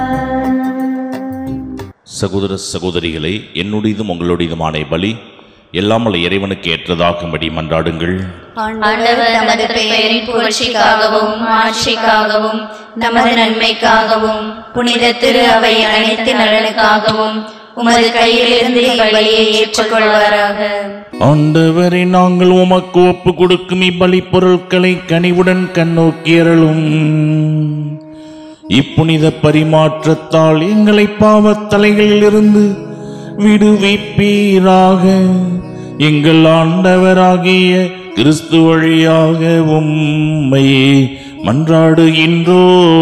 சகோதர சகோதரிகளே என்னுடையதும் உங்களுடையதுமான பலி எல்லாமல் இறைவனுக்கு ஏற்றதாகும்படி மன்றாடுங்கள் ஆண்டவர் தமது பெயரின் புகழ்ச்சிக்காகவும் ஆட்சிக்காகவும் நமது நன்மைக்காகவும் புனித திரு அவை அனைத்து நலனுக்காகவும் உமது கையிலிருந்து இவ்வழியை ஏற்றுக்கொள்வாராக ஆண்டவரை நாங்கள் உமக்கு ஒப்பு கொடுக்கும் இப்பலி பொருட்களை கனிவுடன் கண்ணோக்கியறலும் இப்புனித பரிமாற்றத்தால் எங்களை பாவத்தலைகளிலிருந்து விடுவிப்பீராக எங்கள் ஆண்டவராகிய கிறிஸ்து வழியாக உம்மை மன்றாடுகின்றோ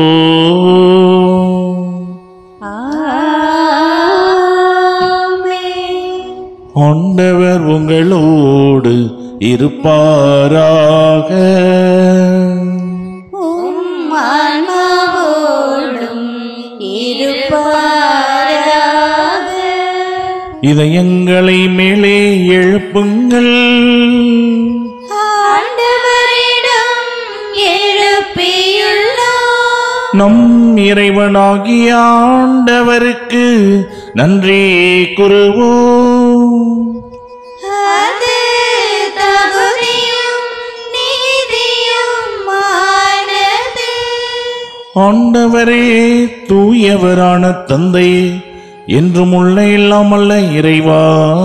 ஆண்டவர் உங்களோடு இருப்பாராக ஆன்மாவோடும் இருப்பாராக இதயங்களை மேலே எழுப்புங்கள் ஆண்டவரிடம் எழுப்பியுள்ளோம் நம் இறைவனாகிய ஆண்டவருக்கு நன்றி கூறுவோம் அது தகுதியும் நீதியும் ஆனது ஆண்டவரே தூயவரான தந்தையே என்றும் உள்ள இல்லாமல்ல இறைவா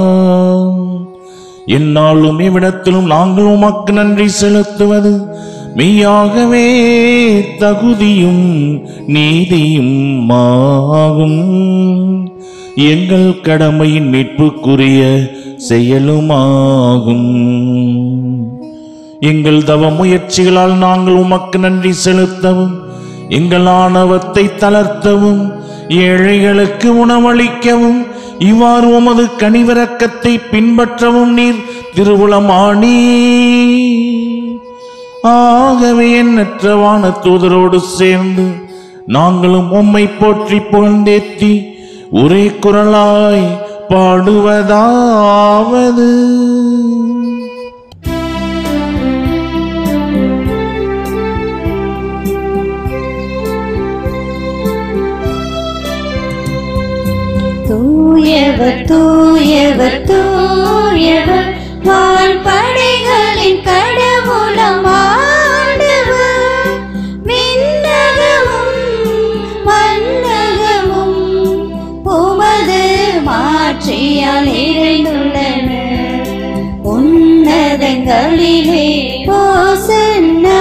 என்னாலும் இவ்விடத்திலும் நாங்கள் உமக்கு நன்றி செலுத்துவது மெய்யாகவே தகுதியும் நீதியும் ஆகும் எங்கள் கடமையின் மீட்புக்குரிய செயலுமாகும் எங்கள் தவ முயற்சிகளால் நாங்கள் உமக்கு நன்றி செலுத்தவும் எங்கள் ஆணவத்தை தளர்த்தவும் ஏழைகளுக்கு உணவளிக்கவும் இவ்வாறு உமது கனிவிரக்கத்தை பின்பற்றவும் நீர் திருவுளமானி ஆகவே எண்ணற்ற வான தூதரோடு சேர்ந்து நாங்களும் உம்மை போற்றி புகழ்ந்தேத்தி ஒரே குரலாய் பாடுவதாவது தூயவர் தூயவர் தூயவர் வான்படைகளின் கடவுளம் ஆண்டவர் விண்ணகமும் மன்னகமும் உமது மாற்றியால் நிறைந்துள்ளன உன்னதங்களிலே ஓசன்னா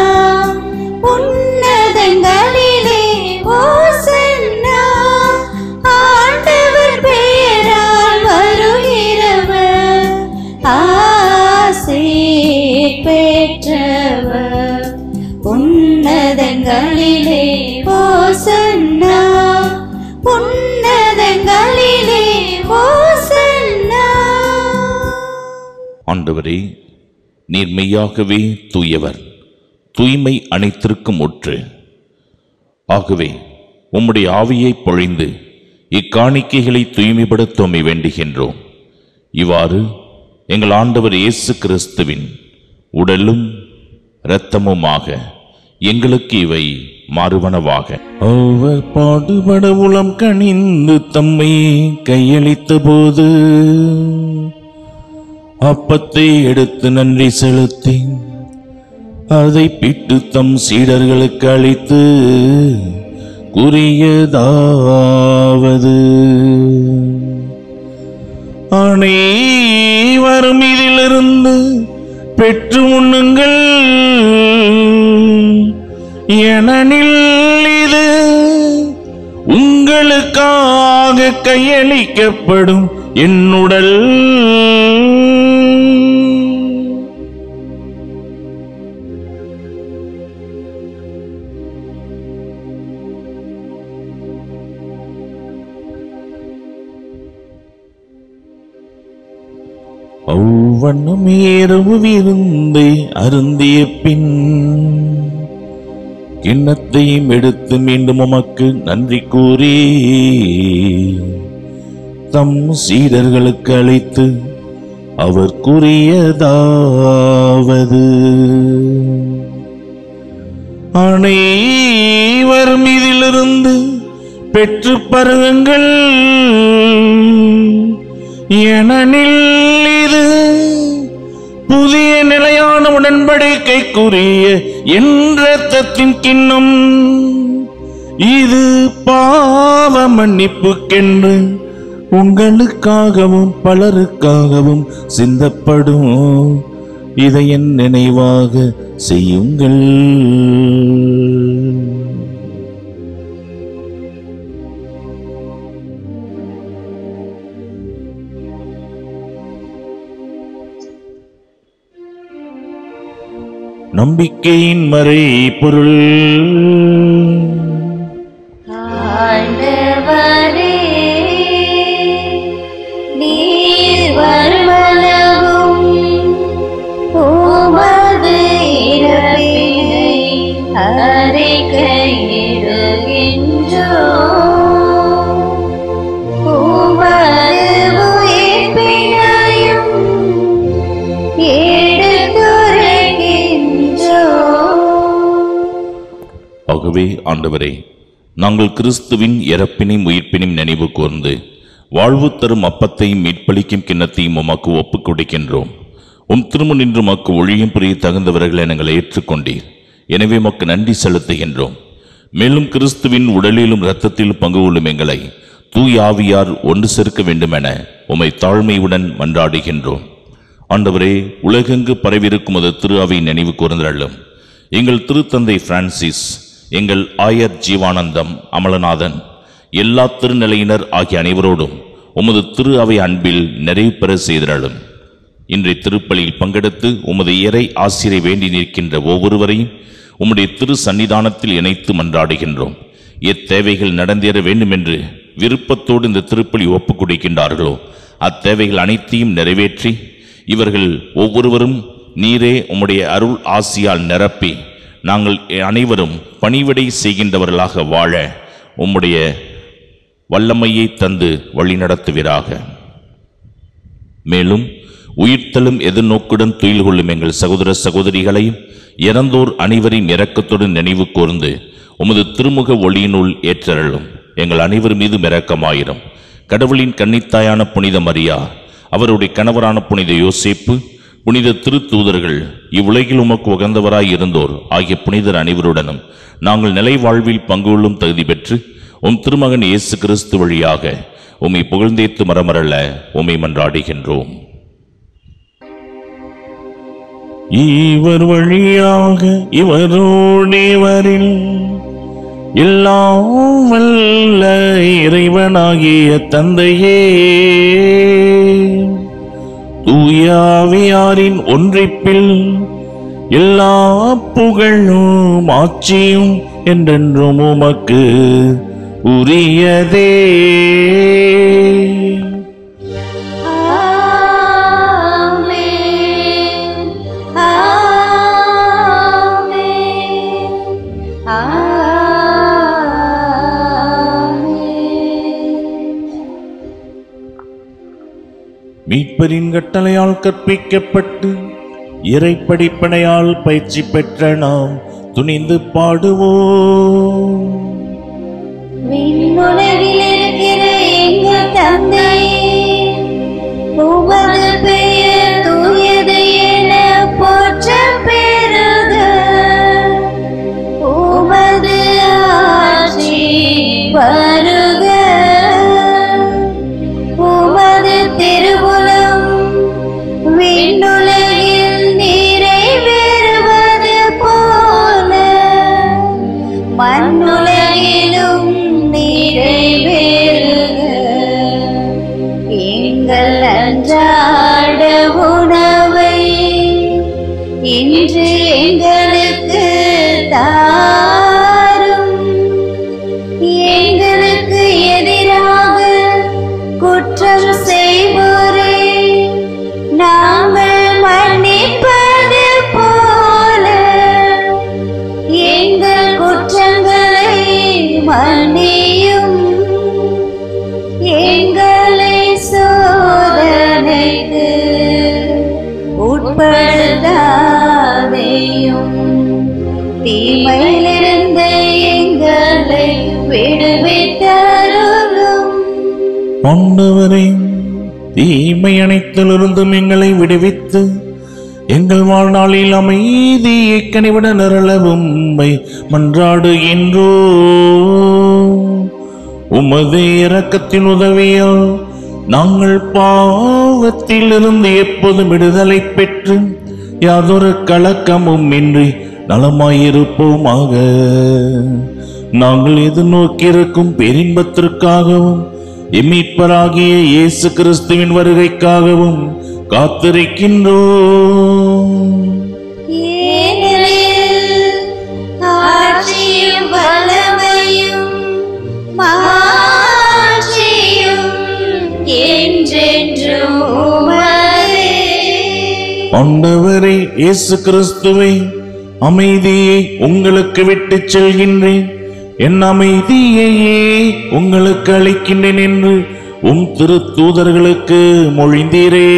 உன்னதங்களிலே ஓசன்னா ஆண்டவர் பெயரால் வருகிறவர் ஆசை பெற்றவர் உன்னதங்களிலே ஓசன்னா உன்னதங்களிலே ஓசன்னா ஆண்டவரே நீர் மெய்யாகவே தூயவர் தூய்மை அனைத்திற்கும் ஒற்று ஆகவே உம்முடைய ஆவியை பொழிந்து இக்காணிக்கைகளை தூய்மைப்படுத்த உம்மை வேண்டுகின்றோம் இவ்வாறு எங்கள் ஆண்டவர் இயேசு கிறிஸ்துவின் உடலும் இரத்தமுமாக எங்களுக்கு இவை மாறுவனவாக அவர் பாடுபட உளம் கனிந்து தம்மை கையளித்த போது அப்பத்தை எடுத்து நன்றி செலுத்தி அதை பிட்டு தம் சீடர்களுக்கு அளித்து கூறியதாவது அனைவரும் இதிலிருந்து பெற்று உண்ணுங்கள் ஏனெனில் இது உங்களுக்காக கையளிக்கப்படும் என்னுடல் அவ்வண்ணம் இரவு விருந்தை அருந்திய பின் கிண்ணத்தையும் எடுத்து மீண்டும் உமக்கு நன்றி கூறி தம் சீடர்களுக்கு அளித்து அவர் கூறியதாவது அனைவரும் இதிலிருந்து பெற்று பருகுங்கள் ஏனெனில் இது புதிய நிலையான உடன்படிக்கைக்குரிய என் இரத்தத்தின் கிண்ணம் இது பாவ மன்னிப்புக்கென்று உங்களுக்காகவும் பலருக்காகவும் சிந்தப்படும் இதை என் நினைவாக செய்யுங்கள் நம்பிக்கையின் மறை பொருள் ஆண்டவரே நீர் வருமளவும் உமது இறப்பினை அறிக்கையிடுகின்றோம் உமது உயிர்ப்பினையும் எடுத்துரைக்கின்றோம் ஆகவே ஆண்டவரே நாங்கள் கிறிஸ்துவின் இறப்பினை உயிர்ப்பினையும் நினைவு கூர்ந்து வாழ்வு தரும் அப்பத்தையும் மீட்பளிக்கும் கிண்ணத்தையும் உமக்கு ஒப்புக் கொடுக்கின்றோம் உம் திரும்ப நின்று மக்கு ஒழியும் புரிய தகுந்தவர்களை நாங்கள் ஏற்றுக்கொண்டீர் எனவே மக்கு நன்றி செலுத்துகின்றோம் மேலும் கிறிஸ்துவின் உடலிலும் இரத்தத்திலும் பங்கு கொள்ளும் எங்களை தூய் ஆவியார் ஒன்று சேர்க்க வேண்டுமென உம்மை தாழ்மையுடன் மன்றாடுகின்றோம் ஆண்டவரே உலகெங்கு பரவியிருக்கும் அது திரு அவை நினைவு கூர்ந்தள்ளும் எங்கள் திருத்தந்தை பிரான்சிஸ் எங்கள் ஆயர் ஜீவானந்தம் அமலநாதன் எல்லா திருநிலையினர் ஆகிய அனைவரோடும் உமது திரு அவை அன்பில் நிறைவு பெற செய்திரளும் இன்றைய திருப்பலியில் பங்கெடுத்து உமது இறை ஆசிரியை வேண்டி நிற்கின்ற ஒவ்வொருவரையும் உம்முடைய திரு சன்னிதானத்தில் இணைத்து மன்றாடுகின்றோம் எத்தேவைகள் நடந்தேற வேண்டுமென்று விருப்பத்தோடு இந்த திருப்பலி ஒப்புக் கொடுக்கின்றார்களோ அத்தேவைகள் அனைத்தையும் நிறைவேற்றி இவர்கள் ஒவ்வொருவரும் நீரே உம்முடைய அருள் ஆசியால் நிரப்பி நாங்கள் அனைவரும் பணிவிடை செய்கின்றவர்களாக வாழ உம்முடைய வல்லமையை தந்து வழிநடத்துவீராக மேலும் உயிர்த்தலும் எதிர்நோக்குடன் துயில் கொள்ளும் எங்கள் சகோதர சகோதரிகளையும் இறந்தோர் அனைவரின் இரக்கத்துடன் நினைவு கூர்ந்து உமது திருமுக ஒளியினுள் ஏற்றருளும் எங்கள் அனைவர் மீதும் இரக்கமாயிரும் கடவுளின் கன்னித்தாயான புனித மரியா அவருடைய கணவரான புனித யோசேப்பு புனித திருத்தூதர்கள் இவ்வுலகில் உமக்கு உகந்தவராய் இருந்தோர் ஆகிய புனிதர் அனைவருடனும் நாங்கள் நிலை வாழ்வில் பங்கு கொள்ளும் தகுதி பெற்று உம் திருமகன் இயேசு கிறிஸ்து வழியாக உம்மை புகழ்ந்தேத்து மரமரல்ல உம்மை மன்றாடுகின்றோம் இவர் வழியாக இவரோடேவரில் எல்லாம் வல்ல இறைவனாகிய தந்தையே தூயாவியாரின் ஒன்றிப்பில் எல்லா புகழும் ஆட்சியும் என்றென்றும் உமக்கு உரியதே ஆமென் ஆமென் ஆமென் மீட்பரின் கட்டளையால் கற்பிக்கப்பட்டு இறைப்படிப்பனையால் பயிற்சி பெற்ற நாம் துணிந்து பாடுவோம் விண்ணுலகில் இருக்கிற எங்கள் தந்தையே உமது பெயர் தூயது என போற்ற பெறுக உமது ஆட்சி வருக உமது திருவுளம் விண்ணுலகில் நிறைவேறுவது போல மண்ணுலகிலும் நிறைவேறுக எங்கள் அன்றாட உணவை இன்று எங்களுக்கு தாரும் எங்களுக்கு எதிராக குற்றம் செய்வோரே நாங்கள் மன்னிப்பது போல எங்கள் குற்றங்களை மன்னியும் எங்களை சோதனைக்கு உட்படுத்தாதையும் தீமையிலிருந்து எங்களை விடுவித்தருளும் ஆண்டவரே தீமை அனைத்திலிருந்தும் எங்களை விடுவித்து எங்கள் வாழ்நாளில் அமைதியை கனிவிட நிரளவும் உம்மை மன்றாடுகின்றோ உமது இரக்கத்தின் உதவியால் நாங்கள் பாவத்திலிருந்து எப்போதும் விடுதலை பெற்று யாதொரு கலக்கமும் இன்றி நலமாயிருப்போமாக நாங்கள் எதிர்நோக்கியிருக்கும் பெரின்பத்திற்காகவும் எம்மீட்பராகிய இயேசு கிறிஸ்துவின் வருகைக்காகவும் காத்திருக்கின்றோம் ஏனெனில் ஆட்சியும் வல்லமையும் மாட்சியும் என்றென்றும் உமதே. ஆண்டவரே இயேசு கிறிஸ்துவை அமைதியை உங்களுக்கு விட்டுச் செல்கின்றேன் என் அமைதியையே உங்களுக்கு அளிக்கின்றேன் என்று உம் திருத்தூதர்களுக்கு மொழிந்தீரே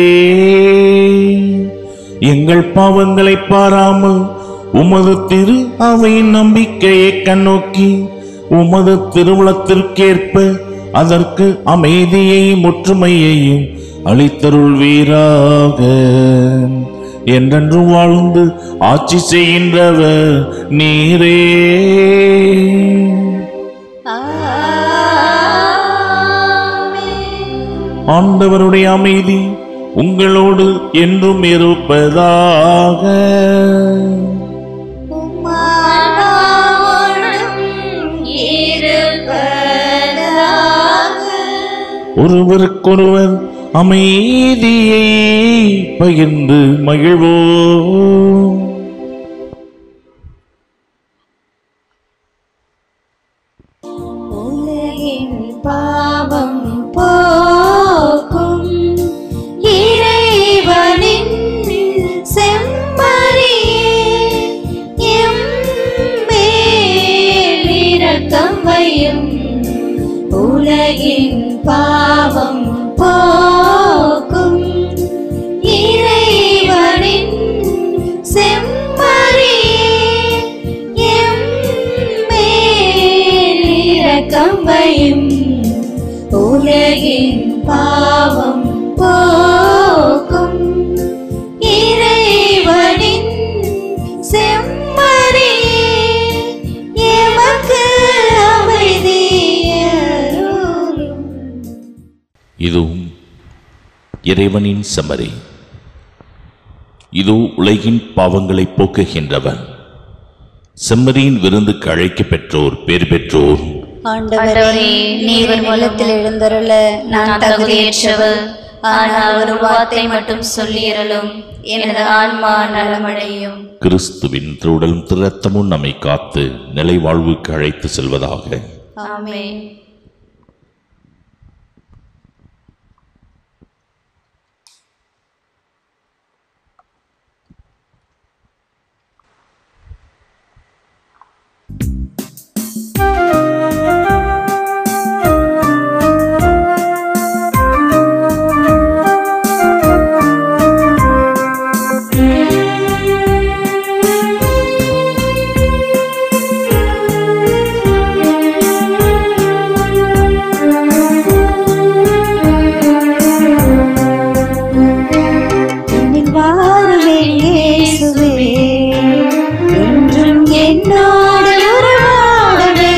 எங்கள் பாவங்களை பாராமல் உமது திரு அவையின் நம்பிக்கையை கண்ணோக்கி உமது திருவுளத்திற்கேற்ப அதற்கு அமைதியையும் ஒற்றுமையையும் அளித்தருள்வீராக என்றென்றும் வாழ்ந்து ஆட்சி செய்கின்றவர் நீரே ஆண்டவருடைய அமைதி உங்களோடு என்றும் இருப்பதாக உம்மானாவோடும் இருப்பதாக ஒருவருக்கொருவர் அமைதியை பகிர்ந்து மகிழ்வோம் உலகின் பாவம் போக்கும் இறைவனின் செம்மறியே எம் மேல் இரக்கம் வையும் உலகின் பாவம் போக்கும் இறைவனின் செம்மறியே எம் மேல் இரக்கம் வையும் உலகின் பாவம் போக்கும் இறைவனின் செம்மறியே எமக்கு அமைதியருளும் இதுவும் இறைவனின் செம்மறி இதோ உலகின் பாவங்களை போக்குகின்றவன் செம்மறியின் விருந்துக்கு அழைக்கப் பெற்றோர் பேர் பெற்றோர் ஆண்டவரே நீர் நிலத்தில் எழுந்தருள நான் தகுதியற்றவர் ஆனால் ஒரு வார்த்தை மட்டும் சொல்லியருளும் எனது ஆன்மா நலமடையும் கிறிஸ்துவின் திருடலும் திருரத்தமும் நம்மை காத்து நிலை வாழ்வுக்கு அழைத்து செல்வதாக ஆமென் என்னில் வாருவேன் இயேசுவே, என்றும் என்னோடு உறவாடவே.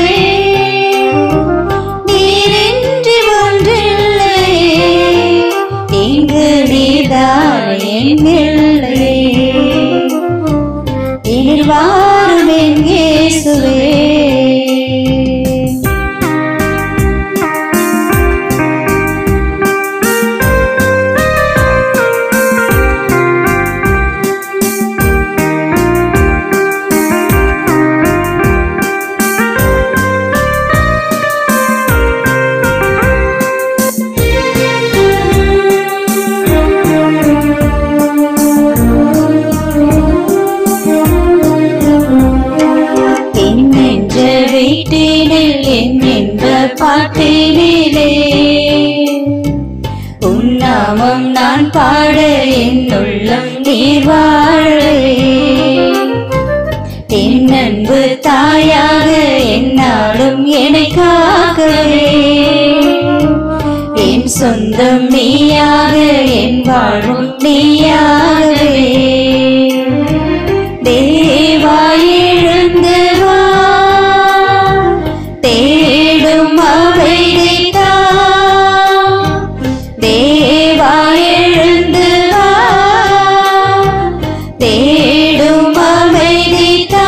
நீரின்றி ஒன்றில்லையே, இங்கு நீதான் என் எல்லையே. என்னில் வாருவேன் இயேசுவே என் என்ற வீட்டினில் என் என்ற பாட்டினிலே உன்னாமம் நான் பாட என் உள்ளம் நீர் வாழவே என் அன்பு தாயாக என்னாலும் என்னை காக்கவே என் சொந்தம் நீயாக என் வாழும் நீயாகவே தேவா எழுந்து வா தேடும் அமைதிதா தேவா எழுந்து வா தேடும் அமைதிதா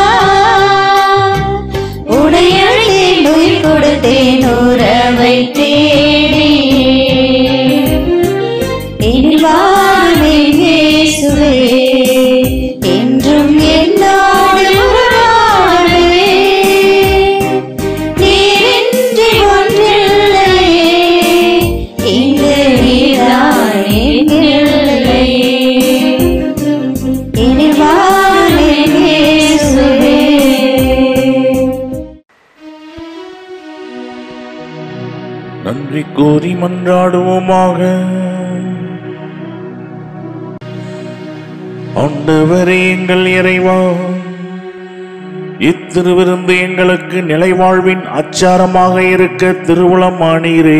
உடையழுத்தேன் உயிர் கொடுத்தேன் உறவை தேடி என் வாழ்வே இயேசுவே என்றும் என்னோடு உறவாடவே நீரின்றி ஒன்றில்லையே இங்கு நீதான் என் எல்லையே என் வாழ்வே இயேசுவே நன்றி கூறி மன்றாடுவோமாக ஆண்டவரே எங்கள் இறைவா இத்திருவிருந்து எங்களுக்கு நிலைவாழ்வின் அச்சாரமாக இருக்க திருவுளமானீரே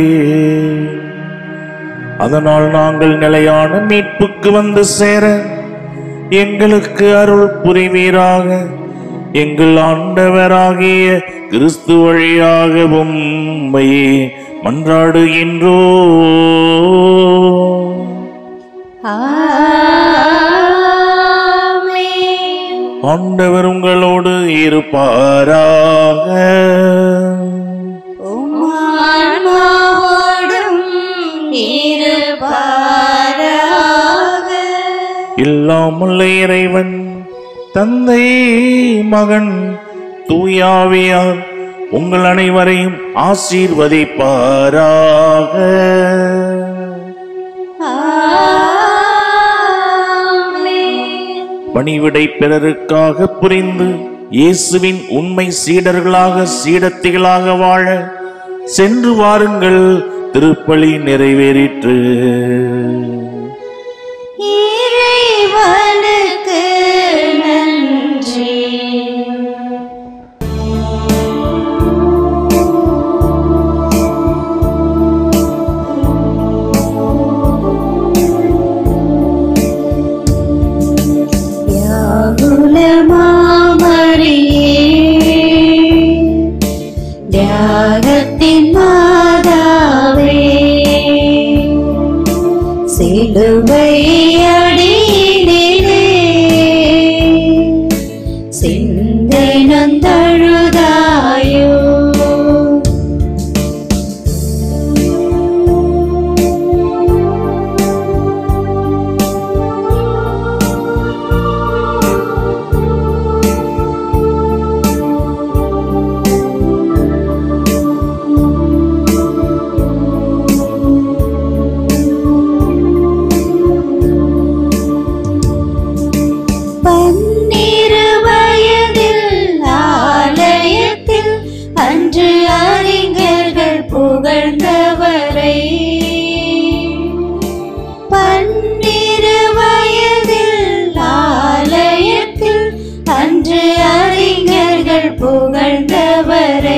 அதனால் நாங்கள் நிலையான மீட்புக்கு வந்து சேர எங்களுக்கு அருள் புரிவீராக எங்கள் ஆண்டவராகிய கிறிஸ்து வழியாக உம்மையே மன்றாடுகின்றோ ஆண்டவர் உங்களோடு இருப்பாராக ஆன்மாவோடும் இருப்பாராக இல்லாமுள்ள இறைவன் தந்தை மகன் தூயாவியார் உங்கள் அனைவரையும் ஆசீர்வதிப்பாராக பணிவிடை பிறருக்காக புரிந்து இயேசுவின் உண்மை சீடர்களாக சீடத்திகளாக வாழ சென்று வாருங்கள் திருப்பலி நிறைவேறிற்று இறைவனுக்கு நன்றி வியாகுல மாமரியே தியாகத்தின் மாதாவே சிலுவை அடியிலே சிந்தை நந்தழுதாயோ பன்னிரு வயதில் ஆலயத்தில் அன்று அறிஞர்கள் புகழ்ந்தவரை பன்னிரு வயதில் ஆலயத்தில் அன்று அறிஞர்கள் புகழ்ந்தவரை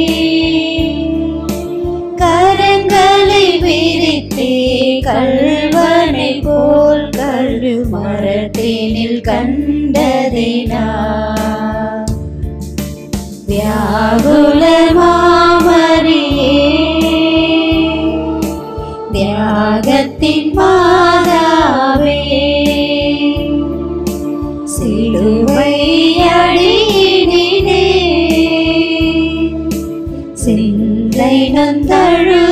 கரங்களை விரித்தே கல்வனை போல் கரு மரத்தேனில் கண்டதினா வியாகுல மாமரியே தியாகத்தின் மாதாவே சிலுவை அடியினிலே சிந்தை நந்தழு